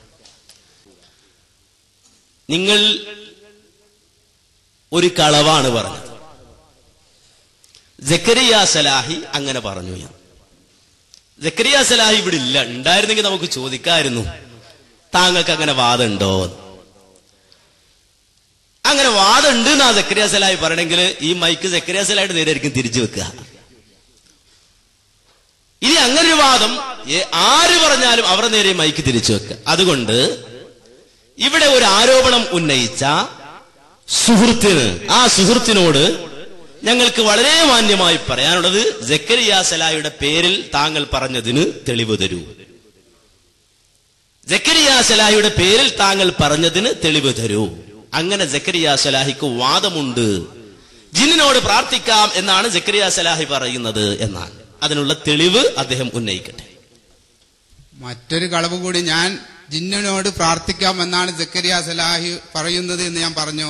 നിങ്ങൾ ഒരു കളവാണ് പറഞ്ഞത് ജക്കരിയ സലാഹി അങ്ങനെ പറഞ്ഞു ഞാൻ ജക്കരിയ സലാഹി ഇവിടെ ഇല്ല ഉണ്ടായിരുന്നെങ്കിൽ നമുക്ക് ചോദിക്കായിരുന്നു താങ്കൾക്ക് അങ്ങനെ വാദമുണ്ടോ അങ്ങനെ വാദമുണ്ട് എന്നാ ജക്കരിയ സലാഹി പറയണമെങ്കിൽ ഈ മൈക്ക് ജക്കരിയ സലാഹിയുടെ നേരെ ആയിരിക്കും തിരിച്ചു വെക്കുക ഇനി അങ്ങനെ ഒരു വാദം ഏ- ആര് പറഞ്ഞാലും അവരുടെ നേരെ മൈക്ക് തിരിച്ചു വെക്കുക അതുകൊണ്ട് ഇവിടെ ഒരു ആരോപണം ഉന്നയിച്ച സുഹൃത്തിന് ആ സുഹൃത്തിനോട് ഞങ്ങൾക്ക് വളരെ മാന്യമായി പറയാനുള്ളത് ജക്കരിയ സലായുടെ പേരിൽ താങ്കൾ പറഞ്ഞതിന് തെളിവ് തരൂ ജക്കരിയ സലാഹിയുടെ പേരിൽ താങ്കൾ പറഞ്ഞതിന് തെളിവ് തരൂ അങ്ങനെ ജക്കരിയ സലാഹിക്ക് വാദമുണ്ട് ജിന്നിനോട് പ്രാർത്ഥിക്കാം എന്നാണ് ജക്കരിയ സലാഹി പറയുന്നത് എന്നാണ് അതിനുള്ള തെളിവ് അദ്ദേഹം ഉന്നയിക്കട്ടെ മറ്റൊരു കളവ് കൂടി ഞാൻ ജിന്നിനോട് പ്രാർത്ഥിക്കാം എന്നാണ് ജക്കരിയ സലാഹി പറയുന്നത് എന്ന് ഞാൻ പറഞ്ഞോ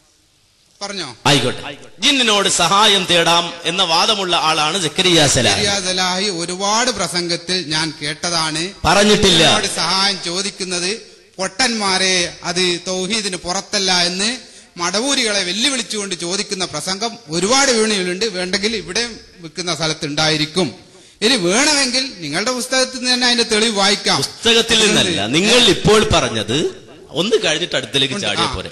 പറഞ്ഞോ ആയിക്കോട്ടെ ജിന്നിനോട് സഹായം തേടാം എന്ന വാദമുള്ള ആളാണ് ജക്കരിയ സലാഹി ജക്കരിയ സലാഹി ഒരുപാട് പ്രസംഗത്തിൽ ഞാൻ കേട്ടതാണ് പറഞ്ഞിട്ടില്ല ജിന്നിനോട് സഹായം ചോദിക്കുന്നത് പൊട്ടന്മാരെ അത് തൗഹീദിന് പുറത്തല്ല എന്ന് മടവൂരികളെ വെല്ലുവിളിച്ചുകൊണ്ട് ചോദിക്കുന്ന പ്രസംഗം ഒരുപാട് വീണികളുണ്ട് വേണ്ടെങ്കിൽ ഇവിടെ വിൽക്കുന്ന സ്ഥലത്ത് ഉണ്ടായിരിക്കും ഇനി വേണമെങ്കിൽ നിങ്ങളുടെ പുസ്തകത്തിൽ നിന്ന് തന്നെ അതിന്റെ തെളിവ് വായിക്കാം പുസ്തകത്തിൽ നിന്നല്ല നിങ്ങൾ ഇപ്പോൾ പറഞ്ഞത് ഒന്ന് കഴിഞ്ഞിട്ട് അടുത്തേക്ക് ചാടിയ പോരെ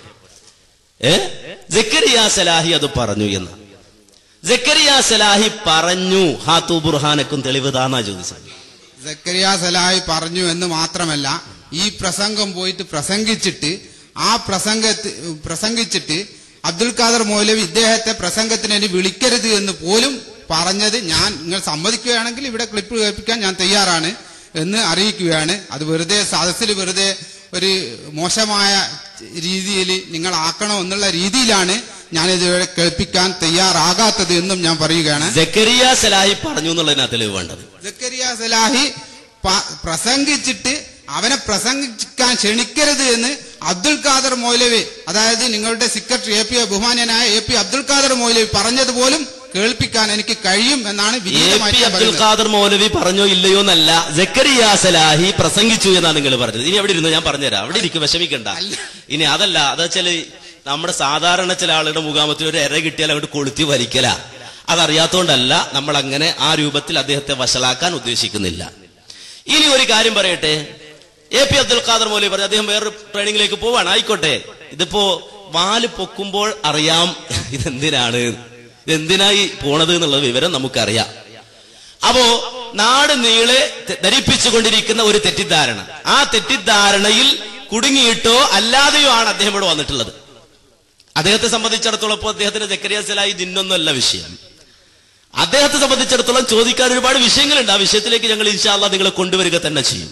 ഏ ജക്കരിയ സലാഹി അത് പറഞ്ഞു എന്ന് ജക്കരിയ സലാഹി പറഞ്ഞു ഹാത്തു ബുർഹാനക്കും തെളിവ് താന്നാ ചോദിച്ചത് സക്കരിയ സലാഹി പറഞ്ഞു എന്ന് മാത്രമല്ല ഈ പ്രസംഗം പോയിട്ട് പ്രസംഗിച്ചിട്ട് ആ പ്രസംഗത്ത് പ്രസംഗിച്ചിട്ട് അബ്ദുൽ ഖാദർ മൗലവി ഇദ്ദേഹത്തെ പ്രസംഗത്തിന് ഇനി വിളിക്കരുത് എന്ന് പോലും പറഞ്ഞത് ഞാൻ നിങ്ങൾ സമ്മതിക്കുകയാണെങ്കിൽ ഇവിടെ ക്ലിപ്പ് കേൾപ്പിക്കാൻ ഞാൻ തയ്യാറാണ് എന്ന് അറിയിക്കുകയാണ് അത് വെറുതെ സദസ്സിൽ വെറുതെ ഒരു മോശമായ രീതിയിൽ നിങ്ങൾ ആക്കണോ എന്നുള്ള രീതിയിലാണ് ഞാനിത് ഇവിടെ കേൾപ്പിക്കാൻ തയ്യാറാകാത്തത് എന്നും ഞാൻ പറയുകയാണ് ജക്കരിയ സലാഹി പറഞ്ഞു എന്നുള്ളതിനാ തെളിവ് വേണ്ടത് സക്കരിയ സലാഹി പ- പ്രസംഗിച്ചിട്ട് അവനെ പ്രസംഗിക്കാൻ ക്ഷണിക്കരുത് എന്ന് അബ്ദുൽ ഖാദർ മൗലവി അതായത് നിങ്ങളുടെ സെക്രട്ടറി എ പി ബഹുമാന്യനായ എ പി അബ്ദുൽ ഖാദർ മൗലവി പറഞ്ഞതുപോലും കേൾപ്പിക്കാൻ എനിക്ക് കഴിയും എന്നാണ് എ വിനീതമായി പി ഞാൻ അബ്ദുൽ പറയുന്നത്. ഖാദർ മൗലവി പറഞ്ഞോ ഇല്ലയോ എന്നല്ല ജക്കരിയ സലാഹി പ്രസംഗിച്ചു എന്നാണ് നിങ്ങൾ പറഞ്ഞത് ഇനി അവിടെ ഇരുന്ന് ഞാൻ പറഞ്ഞുതരാം അവിടെ ഇരിക്കും വിഷമിക്കണ്ട ഇനി അതല്ല അതാ വെച്ചാല് നമ്മുടെ സാധാരണ ചില ആളുകളുടെ മുഖാമത്തിൽ ഒരു എര കിട്ടിയാൽ അങ്ങോട്ട് കൊളുത്തി വലിക്കല അതറിയാത്തോണ്ടല്ല നമ്മൾ അങ്ങനെ ആ രൂപത്തിൽ അദ്ദേഹത്തെ വഷളാക്കാൻ ഉദ്ദേശിക്കുന്നില്ല ഇനി ഒരു കാര്യം പറയട്ടെ എ പി അബ്ദുൽ ഖാദർ മൗലവി പറഞ്ഞു അദ്ദേഹം വേറൊരു ട്രെയിനിങ്ങിലേക്ക് പോവാണ് ആയിക്കോട്ടെ ഇതിപ്പോ വാല് പൊക്കുമ്പോൾ അറിയാം ഇതെന്തിനാണ് ഇതെന്തിനായി പോണത് എന്നുള്ള വിവരം നമുക്കറിയാം അപ്പോ നാട് നീളെ തെ- ധരിപ്പിച്ചുകൊണ്ടിരിക്കുന്ന ഒരു തെറ്റിദ്ധാരണ ആ തെറ്റിദ്ധാരണയിൽ കുടുങ്ങിയിട്ടോ അല്ലാതെയോ ആണ് അദ്ദേഹം ഇവിടെ വന്നിട്ടുള്ളത് അദ്ദേഹത്തെ സംബന്ധിച്ചിടത്തോളം ഇപ്പോൾ അദ്ദേഹത്തിന്റെ ജക്കരിയാസലായി ജിന്നൊന്നുമല്ല വിഷയം അദ്ദേഹത്തെ സംബന്ധിച്ചിടത്തോളം ചോദിക്കാൻ ഒരുപാട് വിഷയങ്ങളുണ്ട് ആ വിഷയത്തിലേക്ക് ഞങ്ങൾ ഇൻഷാല്ല നിങ്ങളെ കൊണ്ടുവരിക തന്നെ ചെയ്യും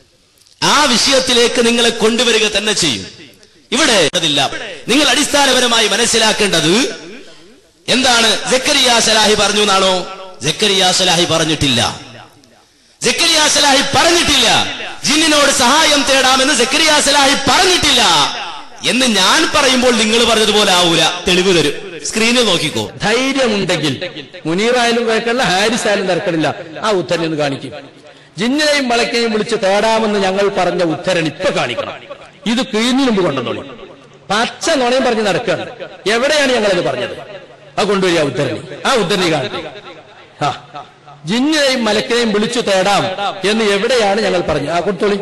ആ വിഷയത്തിലേക്ക് നിങ്ങളെ കൊണ്ടുവരിക തന്നെ ചെയ്യും ഇവിടെ അതില്ല നിങ്ങൾ അടിസ്ഥാനപരമായി മനസ്സിലാക്കേണ്ടത് എന്താണ് ജക്കരിയ സലാഹി പറഞ്ഞു എന്നാണോ ജക്കരിയ സലാഹി പറഞ്ഞിട്ടില്ല ജക്കരിയ സലാഹി പറഞ്ഞിട്ടില്ല ജിന്നിനോട് സഹായം തേടാമെന്ന് ജക്കരിയ സലാഹി പറഞ്ഞിട്ടില്ല എന്ന് ഞാൻ പറയുമ്പോൾ നിങ്ങൾ പറഞ്ഞതുപോലെ ആവൂല തെളിവ് തരും സ്ക്രീനിൽ നോക്കിക്കോ ധൈര്യമുണ്ടെങ്കിൽ മുനീറായാലും കുഴക്കമില്ല ഹാരിസ് ആയാലും തിരക്കടില്ല ആ ഉത്തരൻ ഒന്ന് കാണിക്കും ജിന്നിനെയും വളക്കെയും വിളിച്ച് തേടാമെന്ന് ഞങ്ങൾ പറഞ്ഞ ഉത്തരൻ ഇപ്പൊ കാണിക്കണം ഇത് കീഴിന് മുമ്പ് കൊണ്ടുവന്നോളി പച്ച നുണയും പറഞ്ഞ് നടക്കുകയാണ് എവിടെയാണ് ഞങ്ങളത് പറഞ്ഞത് അത് കൊണ്ടുവരിക ഉത്തരണി ആ ഉത്തരണി കാണിക്കും ആ ജിന്നിനെയും മലക്കിനെയും വിളിച്ചു തേടാം എന്ന് എവിടെയാണ് ഞങ്ങൾ പറഞ്ഞത് ആ കൊടുത്തോളി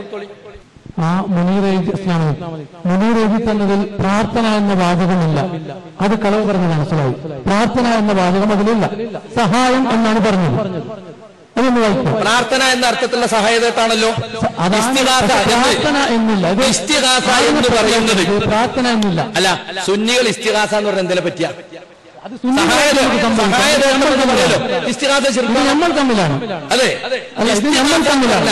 ആ മുനീർ എഴുതി ഇസ്ലാമിൽ മുനീർ എഴുതി തന്നതിൽ പ്രാർത്ഥന എന്ന വാചകമില്ല അത് കളവ് പറഞ്ഞത് മനസ്സിലായി പ്രാർത്ഥന എന്ന വാചകം അതിലില്ല സഹായം എന്നാണ് പറഞ്ഞത് അതൊന്ന് വായിക്കാം പ്രാർത്ഥന എന്ന അർത്ഥത്തിലുള്ള സഹായതാണല്ലോ അതാണ് ഇസ്തിഗാഥ എന്ന് പ്രാർത്ഥന എന്നില്ല ഇത് ഇസ്തിഗാഥ എന്ന് പറയുന്നത് ഇത് പ്രാർത്ഥന എന്നില്ല അല്ല സുന്നികൾ ഇസ്തിഹാസ എന്ന് പറഞ്ഞ എന്തിനെ പറ്റിയാ അത് സുന്നി സഹായത- നമുക്ക് സംഭവിക്കാം. സഹായത ഇത് നമ്മൾ എന്ന് തമ്മിലാണ്. പറയല്ലോ. ഇസ്തിഹാസ ഇത് ചെറുപ്പം നമ്മൾ തമ്മിലാണ് അതെ അല്ല, ഇത് നമ്മൾ തമ്മിലാണ്.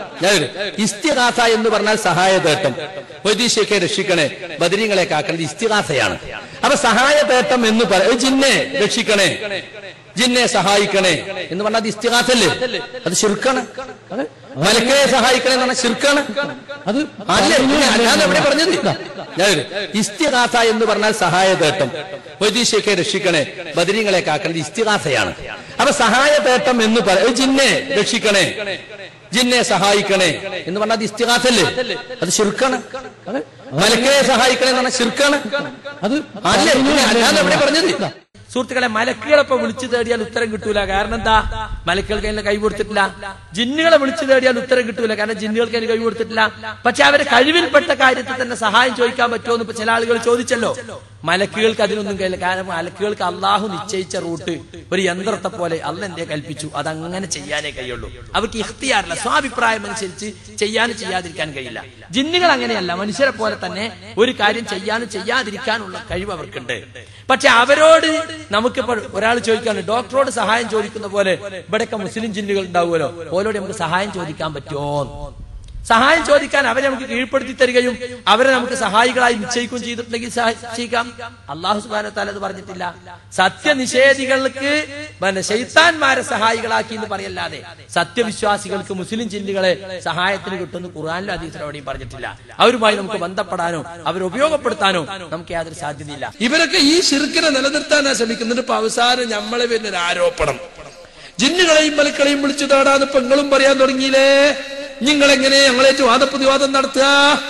ഇസ്തിഹാസ എന്ന് പറഞ്ഞാൽ സഹായതേട്ടം വൈദ്യശേഖരെ രക്ഷിക്കണേ ബദരീങ്ങളെ കാക്കുന്നത് ഇസ്തിഹാസയാണ് അപ്പൊ സഹായതേട്ടം എന്ന് പറയും ജിന്നെ രക്ഷിക്കണേ ജിന്നെ സഹായിക്കണേ എന്ന് പറഞ്ഞാൽ അത് ഇസ്തിഹാസല്ലേ അത് ശിർക്കാണ് മലക്കയെ സഹായിക്കണേ എന്ന് പറഞ്ഞാൽ ശിർക്കാണ് അത് അല്ലേ പിന്നെ അല്ലാതെ എവിടെ പറഞ്ഞത് ഞാൻ ഇസ്തിഹാസ എന്ന് പറഞ്ഞാൽ സഹായതേട്ടം വൈദ്യശേഖരെ രക്ഷിക്കണേ ബദരീങ്ങളെ കാക്കുന്നത് ഇസ്തിഹാസയാണ് അപ്പൊ സഹായതേട്ടം എന്ന് പറയും ജിന്നെ രക്ഷിക്കണേ ജിന്നെ സഹായിക്കണേ എന്ന് പറഞ്ഞാൽ അത് ഇസ്തിഹാസല്ലേ അത് ശിർക്കാണ് മലക്കയെ സഹായിക്കണേ എന്ന് പറഞ്ഞാൽ ശിർക്കാണ് അത് അല്ലേ പിന്നെ അല്ലാതെ എവിടെ പറഞ്ഞത് സുഹൃത്തുക്കളെ മലക്കുകളെപ്പോ വിളിച്ചു തേടിയാൽ ഉത്തരം കിട്ടൂല കാരണം എന്താ മലക്കുകൾക്ക് അതിന് കൈ കൊടുത്തിട്ടില്ല ജിന്നുകളെ വിളിച്ചു തേടിയാൽ ഉത്തരം കിട്ടൂല കാരണം ജിന്നുകൾക്ക് അതിന് കൈ കൊടുത്തിട്ടില്ല പക്ഷെ അവരെ കഴിവിൽപ്പെട്ട കാര്യത്തിൽ തന്നെ സഹായം ചോദിക്കാൻ പറ്റുമോ എന്ന് ഇപ്പൊ ചില ആളുകൾ ചോദിച്ചല്ലോ മലക്കുകൾക്ക് അതിനൊന്നും കഴിയില്ല കാരണം മലക്കുകൾക്ക് അള്ളാഹു നിശ്ചയിച്ച റൂട്ട് ഒരു യന്ത്രത്തെ പോലെ അല്ല എന്തേ കൽപ്പിച്ചു അതങ്ങനെ ചെയ്യാനേ കഴിയുള്ളൂ അവർക്ക് ഇഖ്തിയാറില്ല സ്വാഭിപ്രായം അനുസരിച്ച് ചെയ്യാനും ചെയ്യാതിരിക്കാൻ കഴിയില്ല ജിന്നുകൾ അങ്ങനെയല്ല മനുഷ്യരെ പോലെ തന്നെ ഒരു കാര്യം ചെയ്യാനും ചെയ്യാതിരിക്കാനുള്ള കഴിവ് അവർക്കുണ്ട് പക്ഷെ അവരോട് നമുക്കിപ്പോൾ ഒരാൾ ചോദിക്കാണ് ഡോക്ടറോട് സഹായം ചോദിക്കുന്ന പോലെ ഇവിടെയൊക്കെ മുസ്ലിം ജിന്നുകൾ ഉണ്ടാവുമല്ലോ ഓരോട് നമുക്ക് സഹായം ചോദിക്കാൻ പറ്റുമോ സഹായം ചോദിക്കാൻ അവരെ നമുക്ക് കീഴ്പ്പെടുത്തി തരികയും അവരെ നമുക്ക് സഹായികളായി നിശ്ചയിക്കുകയും ചെയ്തിട്ടുണ്ടെങ്കിൽ സഹായിക്കാം അള്ളാഹു സുബാന താല അത് പറഞ്ഞിട്ടില്ല സത്യനിഷേധികൾക്ക് പിന്നെ ശൈത്താന്മാരെ സഹായികളാക്കി എന്ന് പറയല്ലാതെ സത്യവിശ്വാസികൾക്ക് മുസ്ലിം ജിന്നുകളെ സഹായത്തിന് കിട്ടുമെന്ന് ഖുർആാനിലും അതീസിലും എവിടെയും പറഞ്ഞിട്ടില്ല അവരുമായി നമുക്ക് ബന്ധപ്പെടാനോ അവരെ ഉപയോഗപ്പെടുത്താനോ നമുക്ക് യാതൊരു സാധ്യതയില്ല ഇവരൊക്കെ ഈ ശിർക്കിനെ നിലനിർത്താനാ ശ്രമിക്കുന്നുണ്ട് ഇപ്പൊ അവസാനം നമ്മളെ പിന്നെ ഒരു ആരോപണം ജിന്നുകളെയും മലക്കളെയും വിളിച്ചു തേടാന്ന് ഇപ്പൊ നിങ്ങളും പറയാൻ തുടങ്ങിയില്ലേ നിങ്ങൾ എങ്ങനെ ഞങ്ങളേറ്റ് വാദപ്രതിവാദം നടത്തുക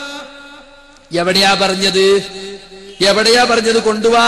എവിടെയാ പറഞ്ഞത് എവിടെയാ പറഞ്ഞത് കൊണ്ടുവാ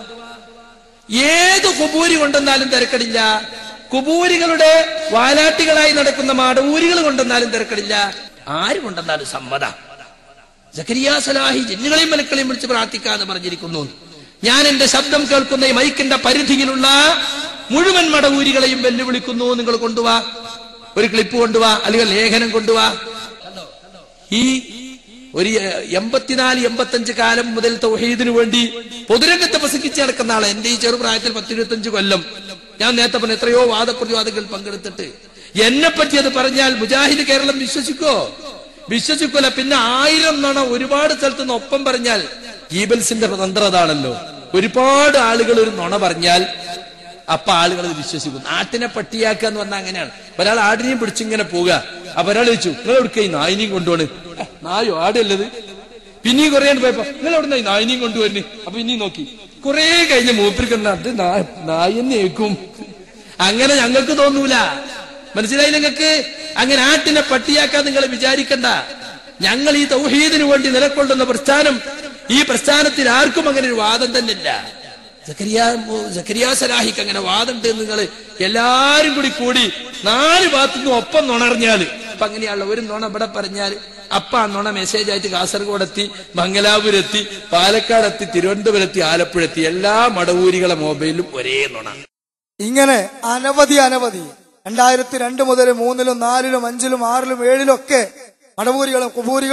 ഏത് കുബൂരി കൊണ്ടെന്നാലും തിരക്കടില്ല കുബൂരികളുടെ വാലാട്ടികളായി നടക്കുന്ന മാടൂരികൾ കൊണ്ടെന്നാലും തിരക്കടില്ല ആര് കൊണ്ടെന്നാലും സമ്മത സക്കരിയ സലാഹി ജിന്നുകളെയും മലക്കളെയും വിളിച്ച് പ്രാർത്ഥിക്കാന്ന് പറഞ്ഞിരിക്കുന്നു ഞാൻ എന്റെ ശബ്ദം കേൾക്കുന്ന ഈ മൈക്കിന്റെ പരിധിയിലുള്ള മുഴുവൻ മടവൂരികളെയും വെല്ലുവിളിക്കുന്നു നിങ്ങൾ കൊണ്ടുവാ ഒരു ക്ലിപ്പ് കൊണ്ടുവാ അല്ലെങ്കിൽ ലേഖനം കൊണ്ടുവാ ഈ ഒരു എൺപത്തിനാല് എൺപത്തഞ്ച് കാലം മുതൽ തൗഹീദിനു വേണ്ടി പൊതുരംഗത്ത് പ്രസംഗിച്ച് നടക്കുന്ന ആളെ എന്റെ ഈ ചെറുപ്രായത്തിൽ പത്തിരുപത്തഞ്ച് കൊല്ലം ഞാൻ നേരത്തെ പറഞ്ഞ എത്രയോ വാദപ്രതിവാദങ്ങൾ പങ്കെടുത്തിട്ട് എന്നെ പറ്റി അത് പറഞ്ഞാൽ മുജാഹിദ് കേരളം വിശ്വസിക്കോ വിശ്വസിക്കൂല പിന്നെ ആയിരം നുണ ഒരുപാട് സ്ഥലത്ത് നിന്ന് ഒപ്പം പറഞ്ഞാൽ ഗീബൽസിന്റെ തന്ത്രം അതാണല്ലോ ഒരുപാട് ആളുകൾ ഒരു നുണ പറഞ്ഞാൽ അപ്പൊ ആളുകൾ അത് വിശ്വസിക്കും നാട്ടിനെ പട്ടിയാക്കുക എന്ന് പറഞ്ഞാൽ അങ്ങനെയാണ് ഒരാൾ ആടിനെയും പിടിച്ചിങ്ങനെ പോവുക അപ്പൊ ഒരാൾ ചോദിച്ചു നിങ്ങൾ എവിടുക്ക ഈ നായിനെയും കൊണ്ടുപോണ് "ഏ, നായോ ആടല്ലത് പിന്നെയും കുറേ പോയപ്പോ നിങ്ങൾ എവിടെ ഈ നായിനെയും കൊണ്ടുവരുന്നു അപ്പൊ ഇനിയും നോക്കി കുറെ കഴിഞ്ഞ് മൂപ്പരിക്കണ്ട അത് നായെന്ന് ഏക്കും അങ്ങനെ ഞങ്ങൾക്ക് തോന്നൂല മനസ്സിലായി നിങ്ങൾക്ക് അങ്ങനെ ആട്ടിനെ പട്ടിയാക്കാൻ നിങ്ങൾ വിചാരിക്കണ്ട ഞങ്ങൾ ഈ തൗഹീദിനു വേണ്ടി നിലകൊള്ളുന്ന പ്രസ്ഥാനം ഈ പ്രസ്ഥാനത്തിൽ ആർക്കും അങ്ങനെ ഒരു വാദം തന്നെ ഇല്ല സക്കരിയ സക്കരിയ സലാഹിക്ക് അങ്ങനെ വാദമുണ്ട് നിങ്ങൾ എല്ലാരും കൂടി കൂടി നാല് ഭാഗത്തുനിന്നും ഒപ്പം നുണറിഞ്ഞാല് അപ്പൊ അങ്ങനെയുള്ള ഒരു നുണ ഇവിടെ പറഞ്ഞാൽ അപ്പ ആ നുണ മെസ്സേജ് ആയിട്ട് കാസർഗോഡ് എത്തി മംഗലാപുരത്തി പാലക്കാടെത്തി തിരുവനന്തപുരത്തി ആലപ്പുഴ എത്തി എല്ലാ മടവൂരികളെ മൊബൈലിലും ഒരേ നുണ ഇങ്ങനെ അനവധി അനവധി രണ്ടായിരത്തി രണ്ട് മുതൽ മൂന്നിലും നാലിലും അഞ്ചിലും ആറിലും ഏഴിലും ഒക്കെ മടവൂരികളും കുബൂരികളും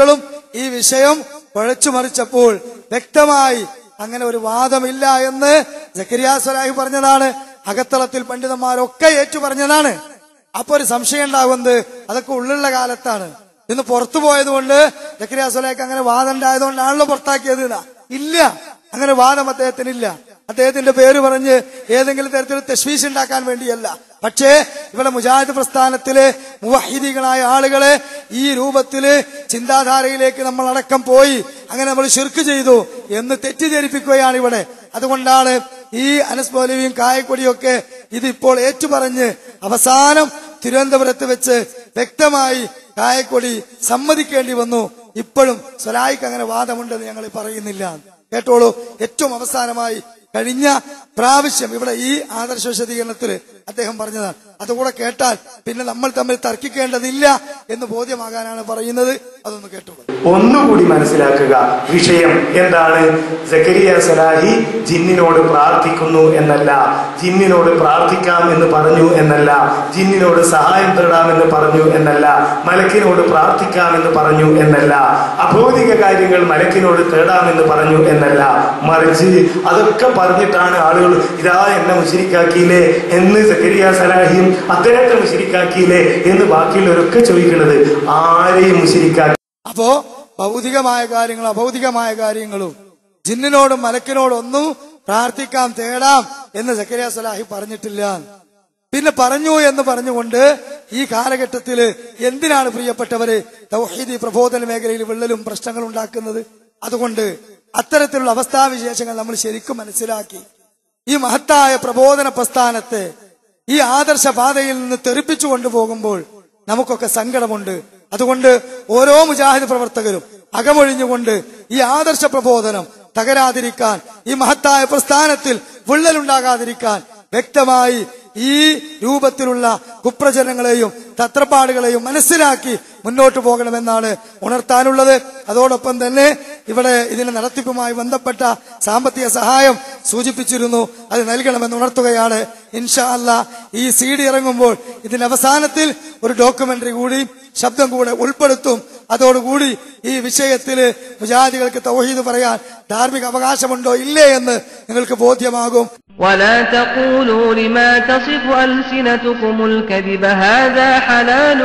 ഈ വിഷയം കുഴച്ചു മറിച്ചപ്പോൾ വ്യക്തമായി അങ്ങനെ ഒരു വാദമില്ല എന്ന് ജക്കരിയ സ്വലാഹി പറഞ്ഞതാണ് അകത്തളത്തിൽ പണ്ഡിതന്മാരൊക്കെ ഏറ്റു പറഞ്ഞതാണ് അപ്പൊ ഒരു സംശയം ഉണ്ടാകുന്നത് അതൊക്കെ ഉള്ളുള്ള കാലത്താണ് ഇന്ന് പുറത്തു പോയത് കൊണ്ട് ജക്കരിയ സ്വലാഹിക്ക് അങ്ങനെ വാദം ഉണ്ടായതുകൊണ്ടാണല്ലോ പുറത്താക്കിയത് എന്നാ. ഇല്ല അങ്ങനെ വാദം അദ്ദേഹത്തിനില്ല അദ്ദേഹത്തിന്റെ പേര് പറഞ്ഞ് ഏതെങ്കിലും തരത്തിൽ തെശ്വീസ് ഉണ്ടാക്കാൻ വേണ്ടിയല്ല പക്ഷേ ഇവിടെ മുജാഹിദ് പ്രസ്ഥാനത്തിലെ മുവഹിദികളായ ആളുകളെ ഈ രൂപത്തില് ചിന്താധാരയിലേക്ക് നമ്മൾ അടക്കം പോയി അങ്ങനെ നമ്മൾ ശിർക്ക് ചെയ്തു എന്ന് തെറ്റിദ്ധരിപ്പിക്കുകയാണ് ഇവിടെ അതുകൊണ്ടാണ് ഈ അനസ് മൗലവിയും കായക്കൊടിയും ഒക്കെ ഇതിപ്പോൾ ഏറ്റുപറഞ്ഞ് അവസാനം തിരുവനന്തപുരത്ത് വെച്ച് വ്യക്തമായി കായക്കൊടി സമ്മതിക്കേണ്ടി വന്നു ഇപ്പോഴും സ്വലായിക്ക് അങ്ങനെ വാദമുണ്ടെന്ന് ഞങ്ങൾ പറയുന്നില്ല കേട്ടോളൂ ഏറ്റവും അവസാനമായി കഴിഞ്ഞ പ്രാവശ്യം ഇവിടെ ഈ ആദർശ വിശദീകരണത്തിൽ അദ്ദേഹം പറഞ്ഞതാണ് അതുകൂടെ കേട്ടാൽ പിന്നെ നമ്മൾ തമ്മിൽ തർക്കിക്കേണ്ടതില്ല എന്ന് ബോധ്യമാകാനാണ് പറയുന്നത് അതൊന്ന് കേട്ടോളൂ ഒന്നുകൂടി മനസ്സിലാക്കുക വിഷയം എന്താണ് സക്കരിയ സലാഹി ജിന്നിനോട് പ്രാർത്ഥിക്കുന്നു എന്നല്ല ജിന്നിനോട് പ്രാർത്ഥിക്കാം എന്ന് പറഞ്ഞു എന്നല്ല ജിന്നിനോട് സഹായം തേടാമെന്ന് പറഞ്ഞു എന്നല്ല മലക്കിനോട് പ്രാർത്ഥിക്കാമെന്ന് പറഞ്ഞു എന്നല്ല അഭൗതിക കാര്യങ്ങൾ മലക്കിനോട് തേടാമെന്ന് പറഞ്ഞു എന്നല്ല മറിച്ച് അതൊക്കെ പറഞ്ഞിട്ടാണ് ആളുകൾ ഇതാ എന്നെ മുശരിക്കാക്കിയില്ലേ എന്ന് സക്കരിയ സലാഹിയും അദ്ദേഹത്തെ മുശരിക്കാക്കിയില്ലേ എന്ന് ബാക്കിയുള്ളവരൊക്കെ ചോദിക്കുന്നത് ആരെയും മുശരിക്കാക്കി അപ്പോ ഭൗതികമായ കാര്യങ്ങളും അഭൗതികമായ കാര്യങ്ങളും ജിന്നിനോടും മലക്കിനോടും ഒന്നും പ്രാർത്ഥിക്കാം തേടാം എന്ന് സക്കരിയ സലാഹി പറഞ്ഞിട്ടില്ല പിന്നെ പറഞ്ഞു എന്ന് പറഞ്ഞുകൊണ്ട് ഈ കാലഘട്ടത്തിൽ എന്തിനാണ് പ്രിയപ്പെട്ടവര് തൗഹീദി പ്രബോധന മേഖലയിൽ വിള്ളലും പ്രശ്നങ്ങൾ ഉണ്ടാക്കുന്നത് അതുകൊണ്ട് അത്തരത്തിലുള്ള അവസ്ഥാവിശേഷങ്ങൾ നമ്മൾ ശരിക്കും മനസ്സിലാക്കി ഈ മഹത്തായ പ്രബോധന പ്രസ്ഥാനത്തെ ഈ ആദർശ പാതയിൽ നിന്ന് തെറിപ്പിച്ചു കൊണ്ടുപോകുമ്പോൾ നമുക്കൊക്കെ സങ്കടമുണ്ട് അതുകൊണ്ട് ഓരോ മുജാഹിദ് പ്രവർത്തകരും അകമൊഴിഞ്ഞുകൊണ്ട് ഈ ആദർശ പ്രബോധനം തകരാതിരിക്കാൻ ഈ മഹത്തായ പ്രസ്ഥാനത്തിൽ വിള്ളലുണ്ടാകാതിരിക്കാൻ വ്യക്തമായി ഈ രൂപത്തിലുള്ള കുപ്രചരണങ്ങളെയും തത്രപ്പാടുകളെയും മനസ്സിലാക്കി മുന്നോട്ട് പോകണമെന്നാണ് ഉണർത്താനുള്ളത് അതോടൊപ്പം തന്നെ ഇവിടെ ഇതിന്റെ നടത്തിപ്പുമായി ബന്ധപ്പെട്ട സാമ്പത്തിക സഹായം സൂചിപ്പിച്ചിരുന്നു അത് നൽകണമെന്ന് ഉണർത്തുകയാണ് ഇൻഷാ അല്ല ഈ സി ഡി ഇറങ്ങുമ്പോൾ ഇതിന്റെ അവസാനത്തിൽ ഒരു ഡോക്യുമെന്ററി കൂടി ശബ്ദം കൂടെ ഉൾപ്പെടുത്തും അതോടുകൂടി ഈ വിഷയത്തിൽ മുജാഹിദികൾക്ക് തൗഹീദ് പറയാൻ ധാർമ്മിക അവകാശമുണ്ടോ ഇല്ലേ എന്ന് നിങ്ങൾക്ക് ബോധ്യമാകും ولا تقولوا لما تصف ألسنتكم الكذب هذا حلال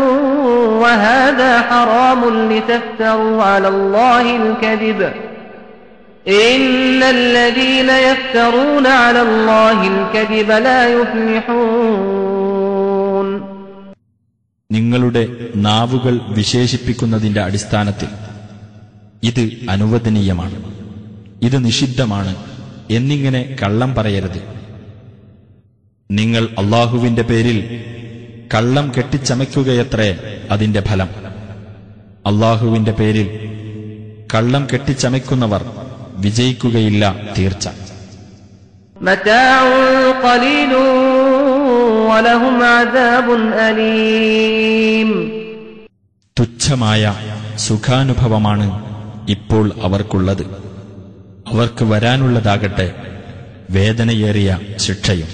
وهذا حرام لتفتروا على الله الكذب إن الذين يفترون على الله الكذب لا يفلحون നിങ്ങളുടെ നാവുകൾ വിശേഷിപ്പിക്കുന്നതിന്റെ അടിസ്ഥാനത്തിൽ ഇത് അനുവദനീയമാണ് ഇത് നിഷിദ്ധമാണ് എന്നിങ്ങനെ കള്ളം പറയരുത് നിങ്ങൾ അള്ളാഹുവിന്റെ പേരിൽ കള്ളം കെട്ടിച്ചമയ്ക്കുകയത്രേ അതിന്റെ ഫലം അള്ളാഹുവിന്റെ പേരിൽ കള്ളം കെട്ടിച്ചമയ്ക്കുന്നവർ വിജയിക്കുകയില്ല തീർച്ച متاع قليل ولهم عذاب أليم തുച്ഛമായ സുഖാനുഭവമാണ് ഇപ്പോൾ അവർക്കുള്ളത് അവർക്ക് വരാനുള്ളതാകട്ടെ വേദനയേറിയ ശിക്ഷയും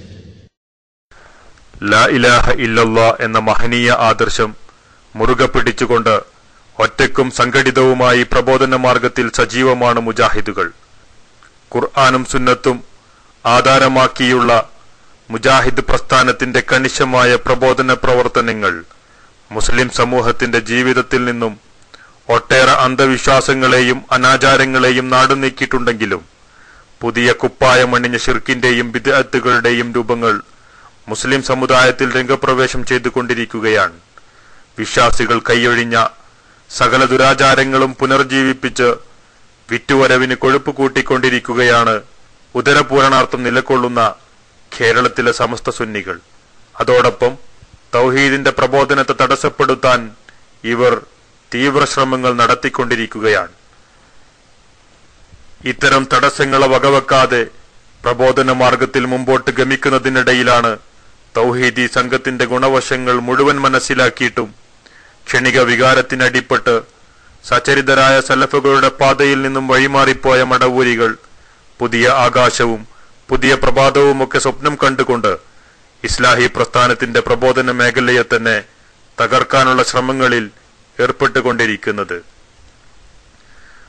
ലാ ഇലാഹ ഇല്ലല്ലാ എന്ന മഹനീയ ആദർശം മുറുകെ പിടിച്ചുകൊണ്ട് ഒറ്റയ്ക്കും സംഘടിതവുമായി പ്രബോധന മാർഗത്തിൽ സജീവമാണ് മുജാഹിദുകൾ ഖുർആാനും സുന്നത്തും ആധാരമാക്കിയുള്ള മുജാഹിദ് പ്രസ്ഥാനത്തിന്റെ കണിശമായ പ്രബോധന പ്രവർത്തനങ്ങൾ മുസ്ലിം സമൂഹത്തിന്റെ ജീവിതത്തിൽ നിന്നും ഒട്ടേറെ അന്ധവിശ്വാസങ്ങളെയും അനാചാരങ്ങളെയും നാടുനീക്കിയിട്ടുണ്ടെങ്കിലും പുതിയ കുപ്പായമണിഞ്ഞ ഷിർക്കിന്റെയും വിദ്യാർത്ഥികളുടെയും രൂപങ്ങൾ മുസ്ലിം സമുദായത്തിൽ രംഗപ്രവേശം ചെയ്തുകൊണ്ടിരിക്കുകയാണ് വിശ്വാസികൾ കൈയൊഴിഞ്ഞ സകല ദുരാചാരങ്ങളും പുനർജീവിപ്പിച്ച് വിറ്റുവരവിന് കൊഴുപ്പ് കൂട്ടിക്കൊണ്ടിരിക്കുകയാണ് ഉദരപൂരണാർത്ഥം നിലകൊള്ളുന്ന കേരളത്തിലെ സമസ്ത സുന്നികൾ അതോടൊപ്പം തൗഹീദിന്റെ പ്രബോധനത്തെ തടസ്സപ്പെടുത്താൻ ഇവർ തീവ്ര ശ്രമങ്ങൾ നടത്തിക്കൊണ്ടിരിക്കുകയാണ് ഇത്തരം തടസ്സങ്ങളെ വകവെക്കാതെ പ്രബോധന മാർഗത്തിൽ മുമ്പോട്ട് ഗമിക്കുന്നതിനിടയിലാണ് തൗഹീദി സംഘത്തിന്റെ ഗുണവശങ്ങൾ മുഴുവൻ മനസ്സിലാക്കിയിട്ടും ക്ഷണിക വികാരത്തിനടിപ്പെട്ട് സചരിതരായ സലഫുകളുടെ പാതയിൽ നിന്നും വഴിമാറിപ്പോയ മടവൂരികൾ പുതിയ ആകാശവും പുതിയ പ്രഭാതവുമൊക്കെ സ്വപ്നം കണ്ടുകൊണ്ട് ഇസ്ലാഹി പ്രസ്ഥാനത്തിന്റെ പ്രബോധന മേഖലയെ തന്നെ തകർക്കാനുള്ള ശ്രമങ്ങളിൽ ഏർപ്പെട്ടുകൊണ്ടിരിക്കുന്നത്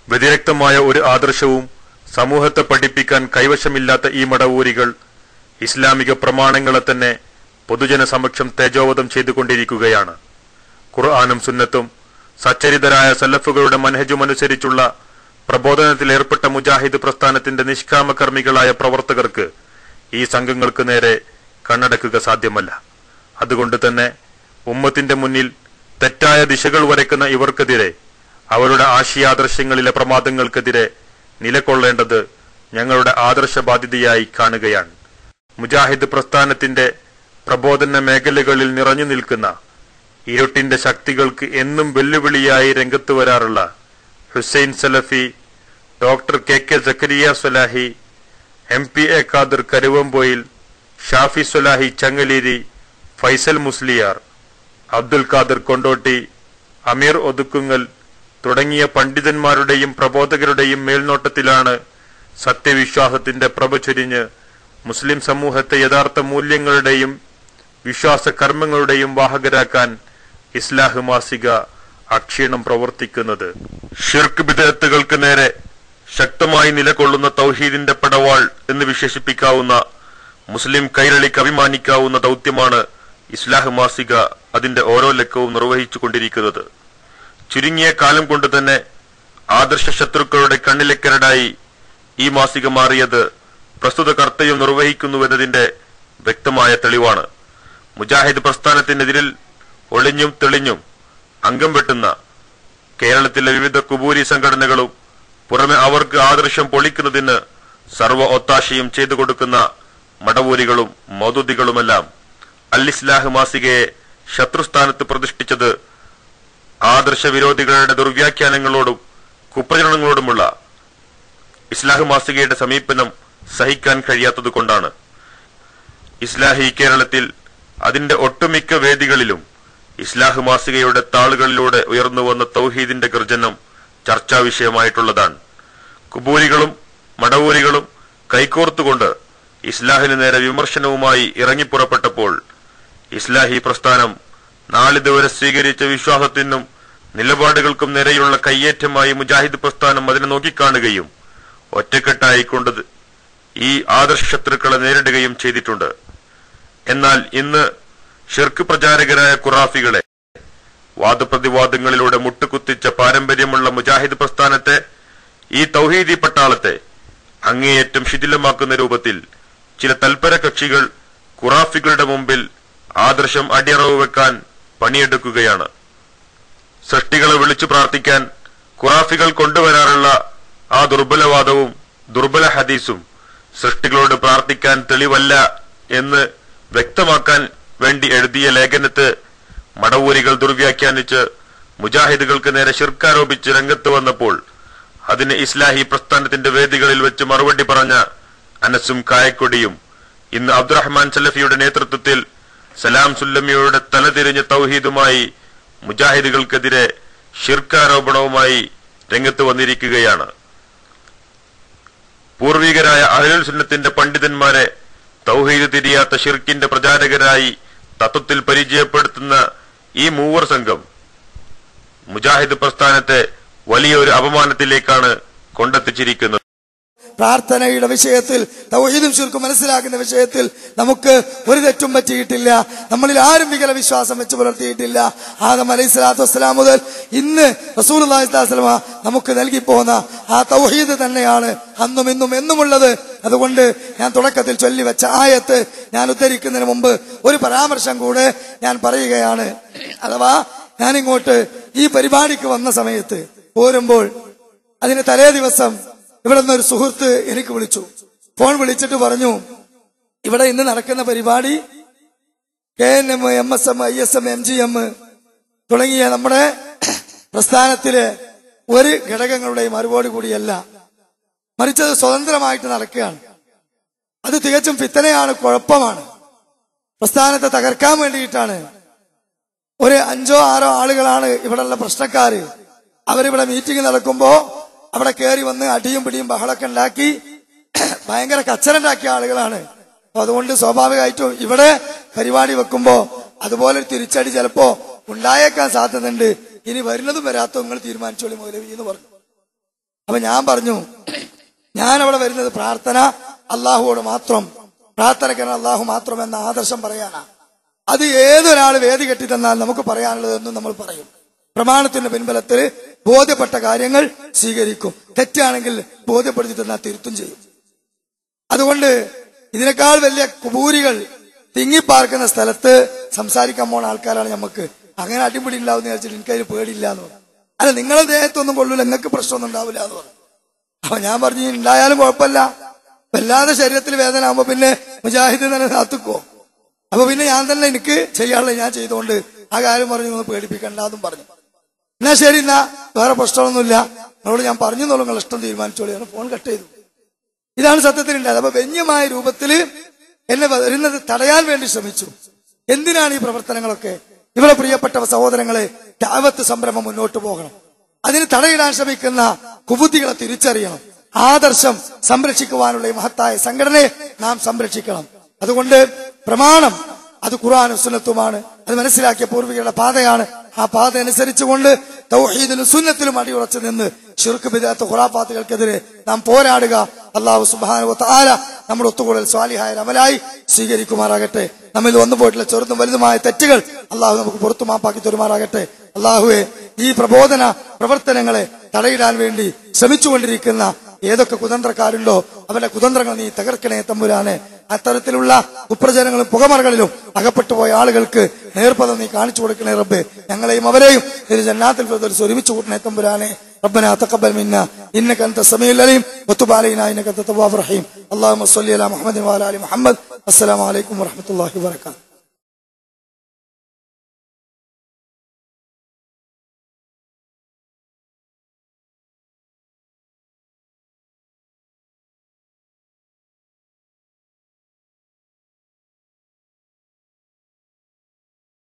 വ്യതിരക്തമായ ഒരു ആദർശവും സമൂഹത്തെ പഠിപ്പിക്കാൻ കൈവശമില്ലാത്ത ഈ മടവൂരികൾ ഇസ്ലാമിക പ്രമാണങ്ങളെ തന്നെ പൊതുജന സമക്ഷം തേജോവധം ചെയ്തുകൊണ്ടിരിക്കുകയാണ് ഖുർആാനും സുന്നത്തും സച്ചരിതരായ സല്ലഫുകളുടെ മനഹജും അനുസരിച്ചുള്ള പ്രബോധനത്തിൽ ഏർപ്പെട്ട മുജാഹിദ് പ്രസ്ഥാനത്തിന്റെ നിഷ്കാമകർമ്മികളായ പ്രവർത്തകർക്ക് ഈ സംഘങ്ങൾക്ക് നേരെ കണ്ണടക്കുക സാധ്യമല്ല അതുകൊണ്ട് തന്നെ ഉമ്മത്തിന്റെ മുന്നിൽ തെറ്റായ ദിശകൾ വരയ്ക്കുന്ന ഇവർക്കെതിരെ അവരുടെ ആശയാദർശങ്ങളിലെ പ്രമാദങ്ങൾക്കെതിരെ നിലകൊള്ളേണ്ടത് ഞങ്ങളുടെ ആദർശ ബാധ്യതയായി കാണുകയാണ് മുജാഹിദ് പ്രസ്ഥാനത്തിന്റെ പ്രബോധന മേഖലകളിൽ നിറഞ്ഞു നിൽക്കുന്ന ഇരുട്ടിന്റെ ശക്തികൾക്ക് എന്നും വെല്ലുവിളിയായി രംഗത്ത് വരാറുള്ള Hussain Salafi doctor K K Zakariya Swalahi M P A Khader Karuvampoyil Shafi Swalahi Changaleri Faisal Musliyar Abdul Khader Kondotty Ameer Othukkungal തുടങ്ങിയ പണ്ഡിതന്മാരുടെയും പ്രബോധകരുടെയും മേൽനോട്ടത്തിലാണ് സത്യവിശ്വാസത്തിന്റെ പ്രഭ ചൊരിഞ്ഞ് മുസ്ലിം സമൂഹത്തെ യഥാർത്ഥ മൂല്യങ്ങളുടെയും വിശ്വാസ കർമ്മങ്ങളുടെയും വാഹകരാക്കാൻ ഇസ്ലാഹ് മാസിക അക്ഷീണം പ്രവർത്തിക്കുന്നത് ഷിർക്ക് വിധേയത്തുകൾക്ക് നേരെ ശക്തമായി നിലകൊള്ളുന്ന തൗഹീദിന്റെ പടവാൾ എന്ന് വിശേഷിപ്പിക്കാവുന്ന മുസ്ലിം കൈരളിക്ക് അഭിമാനിക്കാവുന്ന ദൗത്യമാണ് ഇസ്ലാഹ് മാസിക അതിന്റെ ഓരോ ലക്കവും നിർവഹിച്ചു കൊണ്ടിരിക്കുന്നത് ചുരുങ്ങിയ കാലം കൊണ്ട് തന്നെ ആദർശ ശത്രുക്കളുടെ കണ്ണിലെക്കരടായി ഈ മാസിക മാറിയത് പ്രസ്തുത കർത്തവ്യം നിർവഹിക്കുന്നുവെന്നതിന്റെ വ്യക്തമായ തെളിവാണ് മുജാഹിദ് പ്രസ്ഥാനത്തിനെതിരിൽ ഒളിഞ്ഞും തെളിഞ്ഞും അംഗം വെട്ടുന്ന കേരളത്തിലെ വിവിധ കുബൂരി സംഘടനകളും പുറമെ അവർക്ക് ആദർശം പൊളിക്കുന്നതിന് സർവ ഒത്താശയും ചെയ്തു കൊടുക്കുന്ന മടവൂരികളും മൗദൂദികളുമെല്ലാം അൽ ഇസ്ലാഹ് മാസികയെ ശത്രുസ്ഥാനത്ത് പ്രതിഷ്ഠിച്ചത് ആദർശ വിരോധികളുടെ ദുർവ്യാഖ്യാനങ്ങളോടും കുപ്രചരണങ്ങളോടുമുള്ള ഇസ്ലാഹ് മാസികയുടെ സമീപനം സഹിക്കാൻ കഴിയാത്തതുകൊണ്ടാണ് ഇസ്ലാഹി കേരളത്തിൽ അതിന്റെ ഒട്ടുമിക്ക വേദികളിലും ഇസ്ലാഹ് മാസികയുടെ താളുകളിലൂടെ ഉയർന്നു വന്ന തൗഹീദിന്റെ ഗർജനം ചർച്ചാ വിഷയമായിട്ടുള്ളതാണ് കുബൂരികളും മടവൂരികളും കൈകോർത്തുകൊണ്ട് ഇസ്ലാഹിന് നേരെ വിമർശനവുമായി ഇറങ്ങിപ്പുറപ്പെട്ടപ്പോൾ ഇസ്ലാഹി പ്രസ്ഥാനം നാളിതുവരെ സ്വീകരിച്ച വിശ്വാസത്തിനും നിലപാടുകൾക്കും നേരെയുള്ള കയ്യേറ്റമായി മുജാഹിദ് പ്രസ്ഥാനം അതിനെ നോക്കിക്കാണുകയും ഒറ്റക്കെട്ടായിക്കൊണ്ട് ഈ ആദർശ ശത്രുക്കളെ നേരിടുകയും ചെയ്തിട്ടുണ്ട് എന്നാൽ ഇന്ന് ഷിർക്ക് പ്രചാരകരായ ഖുറാഫികളെ വാദപ്രതിവാദങ്ങളിലൂടെ മുട്ടുകുത്തിച്ച പാരമ്പര്യമുള്ള മുജാഹിദ് പ്രസ്ഥാനത്തെ ഈ തൗഹീദി പട്ടാളത്തെ അങ്ങേയറ്റം ശിഥിലമാക്കുന്ന രൂപത്തിൽ ചില തൽപര കക്ഷികൾ ഖുറാഫികളുടെ മുമ്പിൽ ആദർശം അടിയറവ് വെക്കാൻ പണിയെടുക്കുകയാണ് സൃഷ്ടികളെ വിളിച്ചു പ്രാർത്ഥിക്കാൻ ഖുറാഫികൾ കൊണ്ടുവരാറുള്ള ആ ദുർബലവാദവും ദുർബല ഹദീസും സൃഷ്ടികളോട് പ്രാർത്ഥിക്കാൻ തെളിവല്ല എന്ന് വ്യക്തമാക്കാൻ വേണ്ടി എഴുതിയ ലേഖനത്ത് മടവൂരികൾ ദുർവ്യാഖ്യാനിച്ച് മുജാഹിദുകൾക്ക് നേരെ ശിർക്കാരോപിച്ച് രംഗത്ത് വന്നപ്പോൾ അതിന് ഇസ്ലാഹി പ്രസ്ഥാനത്തിന്റെ വേദികളിൽ വെച്ച് മറുപടി പറഞ്ഞ അനസും കായക്കൊടിയും ഇന്ന് അബ്ദുറഹ്മാൻ സലഫിയുടെ നേതൃത്വത്തിൽ സലാം സുല്ലമിയുടെ തലതിരിഞ്ഞ തൗഹീദുമായി മുജാഹിദുകൾക്കെതിരെ ഷിർക്കാരോപണവുമായി രംഗത്ത് വന്നിരിക്കുകയാണ് പൂർവികരായ അഹലുൽ സുന്നത്തിന്റെ പണ്ഡിതന്മാരെ തൗഹീദ് തിരിയാത്ത ഷിർക്കിന്റെ പ്രചാരകരായി തത്വത്തിൽ പരിചയപ്പെടുത്തുന്ന ഈ മൂവർ സംഘം മുജാഹിദ് പ്രസ്ഥാനത്തെ വലിയൊരു അപമാനത്തിലേക്കാണ് കൊണ്ടെത്തിച്ചിരിക്കുന്നത് പ്രാർത്ഥനയുടെ വിഷയത്തിൽ തൗഹീദും ശുൽക്കും മനസ്സിലാക്കുന്ന വിഷയത്തിൽ നമുക്ക് ഒരു തെറ്റും പറ്റിയിട്ടില്ല നമ്മളിൽ ആരും വികല വിശ്വാസം വെച്ച് പുലർത്തിയിട്ടില്ല ആദം അലൈഹി സ്വലാത്തു വസ്സലാം മുതൽ ഇന്ന് റസൂൽ അള്ളാഹിസ്ലാസ്ലമ നമുക്ക് നൽകി പോകുന്ന ആ തൗഹീദ് തന്നെയാണ് അന്നും ഇന്നും എന്നുമുള്ളത് അതുകൊണ്ട് ഞാൻ തുടക്കത്തിൽ ചൊല്ലി വെച്ച ആയത്ത് ഞാൻ ഉദ്ധരിക്കുന്നതിന് മുമ്പ് ഒരു പരാമർശം കൂടെ ഞാൻ പറയുകയാണ് അഥവാ ഞാനിങ്ങോട്ട് ഈ പരിപാടിക്ക് വന്ന സമയത്ത് പോരുമ്പോൾ അതിന് തലേ ദിവസം ഇവിടെ നിന്ന് ഒരു സുഹൃത്ത് എനിക്ക് വിളിച്ചു ഫോൺ വിളിച്ചിട്ട് പറഞ്ഞു ഇവിടെ ഇന്ന് നടക്കുന്ന പരിപാടി K N M M S M I S M M G M തുടങ്ങിയ നമ്മുടെ പ്രസ്ഥാനത്തിലെ ഒരു ഘടകങ്ങളുടെയും അറിവോട് കൂടിയല്ല മറിച്ചത് സ്വതന്ത്രമായിട്ട് നടക്കുകയാണ് അത് തികച്ചും ഫിത്തനയാണ് കുഴപ്പമാണ് പ്രസ്ഥാനത്തെ തകർക്കാൻ വേണ്ടിയിട്ടാണ് ഒരു അഞ്ചോ ആറോ ആളുകളാണ് ഇവിടെയുള്ള പ്രശ്നക്കാര് അവരിവിടെ മീറ്റിംഗ് നടക്കുമ്പോ അവിടെ കയറി വന്ന് അടിയും പിടിയും ബഹളമൊക്കെ ഉണ്ടാക്കി ഭയങ്കര കച്ചറുണ്ടാക്കിയ ആളുകളാണ് അപ്പൊ അതുകൊണ്ട് സ്വാഭാവികമായിട്ടും ഇവിടെ പരിപാടി വെക്കുമ്പോ അതുപോലെ ഒരു തിരിച്ചടി ചിലപ്പോ ഉണ്ടായേക്കാൻ സാധ്യതയുണ്ട് ഇനി വരുന്നതും വരാത്തതും നിങ്ങൾ തീരുമാനിച്ചോളി മൗലവി എന്ന് പറഞ്ഞു അപ്പൊ ഞാൻ പറഞ്ഞു ഞാൻ അവിടെ വരുന്നത് പ്രാർത്ഥന അള്ളാഹുവോട് മാത്രം പ്രാർത്ഥനയ്ക്കാണ് അള്ളാഹു മാത്രം എന്ന ആദർശം പറയാനാ അത് ഏതൊരാൾ വേദി കെട്ടി തന്നാൽ നമുക്ക് പറയാനുള്ളതെന്നും നമ്മൾ പറയും പ്രമാണത്തിന്റെ പിൻബലത്തിൽ ബോധ്യപ്പെട്ട കാര്യങ്ങൾ സ്വീകരിക്കും തെറ്റാണെങ്കിൽ ബോധ്യപ്പെടുത്തി തന്നാൽ തിരുത്തും ചെയ്യും അതുകൊണ്ട് ഇതിനേക്കാൾ വലിയ കുബൂരികൾ തിങ്ങിപ്പാർക്കുന്ന സ്ഥലത്ത് സംസാരിക്കാൻ പോണ ആൾക്കാരാണ് നമുക്ക് അങ്ങനെ അടിപിടി ഉണ്ടാവുന്ന വിചാരിച്ചിട്ട് എനിക്കതിന് പേടിയില്ല എന്ന് പറഞ്ഞു അല്ല നിങ്ങളെ ദേഹത്തൊന്നും കൊള്ളൂല നിങ്ങൾക്ക് പ്രശ്നമൊന്നും ഉണ്ടാവില്ല എന്ന് പറഞ്ഞു അപ്പൊ ഞാൻ പറഞ്ഞു "ഇനി ഉണ്ടായാലും കുഴപ്പമില്ല വല്ലാതെ ശരീരത്തിൽ വേദന ആകുമ്പോ പിന്നെ മുജാഹിദ് തന്നെ കാത്തുക്കോ അപ്പൊ പിന്നെ ഞാൻ തന്നെ എനിക്ക് ചെയ്യാനുള്ളത് ഞാൻ ചെയ്തുകൊണ്ട് ആ കാര്യം പറഞ്ഞു ഒന്ന് പേടിപ്പിക്കണ്ട എന്നും പറഞ്ഞു എന്നാ ശരി എന്നാ വേറെ പ്രശ്നമൊന്നുമില്ല നിങ്ങളോട് ഞാൻ പറഞ്ഞു എന്നുള്ളൂ നിങ്ങൾ ഇഷ്ടം തീരുമാനിച്ചോളിയാണ് ഫോൺ കട്ട് ചെയ്തു ഇതാണ് സത്യത്തിൽ ഉണ്ടായത് അപ്പൊ വന്യമായ രൂപത്തിൽ എന്നെ വരുന്നത് തടയാൻ വേണ്ടി ശ്രമിച്ചു എന്തിനാണ് ഈ പ്രവർത്തനങ്ങളൊക്കെ ഇവിടെ പ്രിയപ്പെട്ട സഹോദരങ്ങളെ ദാവത്ത് സംരംഭം മുന്നോട്ട് പോകണം അതിന് തടയിടാൻ ശ്രമിക്കുന്ന കുബുദ്ധികളെ തിരിച്ചറിയണം ആദർശം സംരക്ഷിക്കുവാനുള്ള ഈ മഹത്തായ സംഘടനയെ നാം സംരക്ഷിക്കണം അതുകൊണ്ട് പ്രമാണം അത് ഖുർആാനും സുന്നത്തുമാണ് അത് മനസ്സിലാക്കിയ പൂർവികരുടെ പാതയാണ് ആ പാത അനുസരിച്ചുകൊണ്ട് തൗഹീദിലും സുന്നത്തിലും അടിയുറച്ചു നിന്ന് ഷിർക്ക് ബിദാത്ത ഖുറാഫാത്തുകൾക്കെതിരെ നാം പോരാടുക അള്ളാഹു സുബാനു താര നമ്മുടെ ഒത്തുകൂടൽ സ്വാലിഹായ അമലായി സ്വീകരിക്കുമാറാകട്ടെ നമ്മിൽ വന്നു പോയിട്ടുള്ള ചെറുതും വലുതുമായ തെറ്റുകൾ അള്ളാഹു നമുക്ക് പുറത്തു മാപ്പാക്കി തരുമാറാകട്ടെ അള്ളാഹുവെ ഈ പ്രബോധന പ്രവർത്തനങ്ങളെ തടയിടാൻ വേണ്ടി ശ്രമിച്ചുകൊണ്ടിരിക്കുന്ന ഏതൊക്കെ കുതന്ത്രക്കാരുണ്ടോ അവരുടെ കുതന്ത്രങ്ങൾ നീ തകർക്കണേ തമ്പുരാനെ അത്തരത്തിലുള്ള കുപ്രചരണങ്ങളും പുകമറകളിലും അകപ്പെട്ടു പോയ ആളുകൾക്ക് നേർപ്പദം നീ കാണിച്ചു കൊടുക്കണേ റബ്ബെ ഞങ്ങളെയും അവരെയും ഒരു ജന്നാത്തിൽ ഫിർദൗസ് ഒരുമിച്ച് കൂട്ടണേ തമ്പുരാനെ ربنا تقبل منا انك انت السميع العليم وتب علينا انك انت التواب الرحيم اللهم صل على محمد وعلى ال محمد السلام عليكم ورحمه الله وبركاته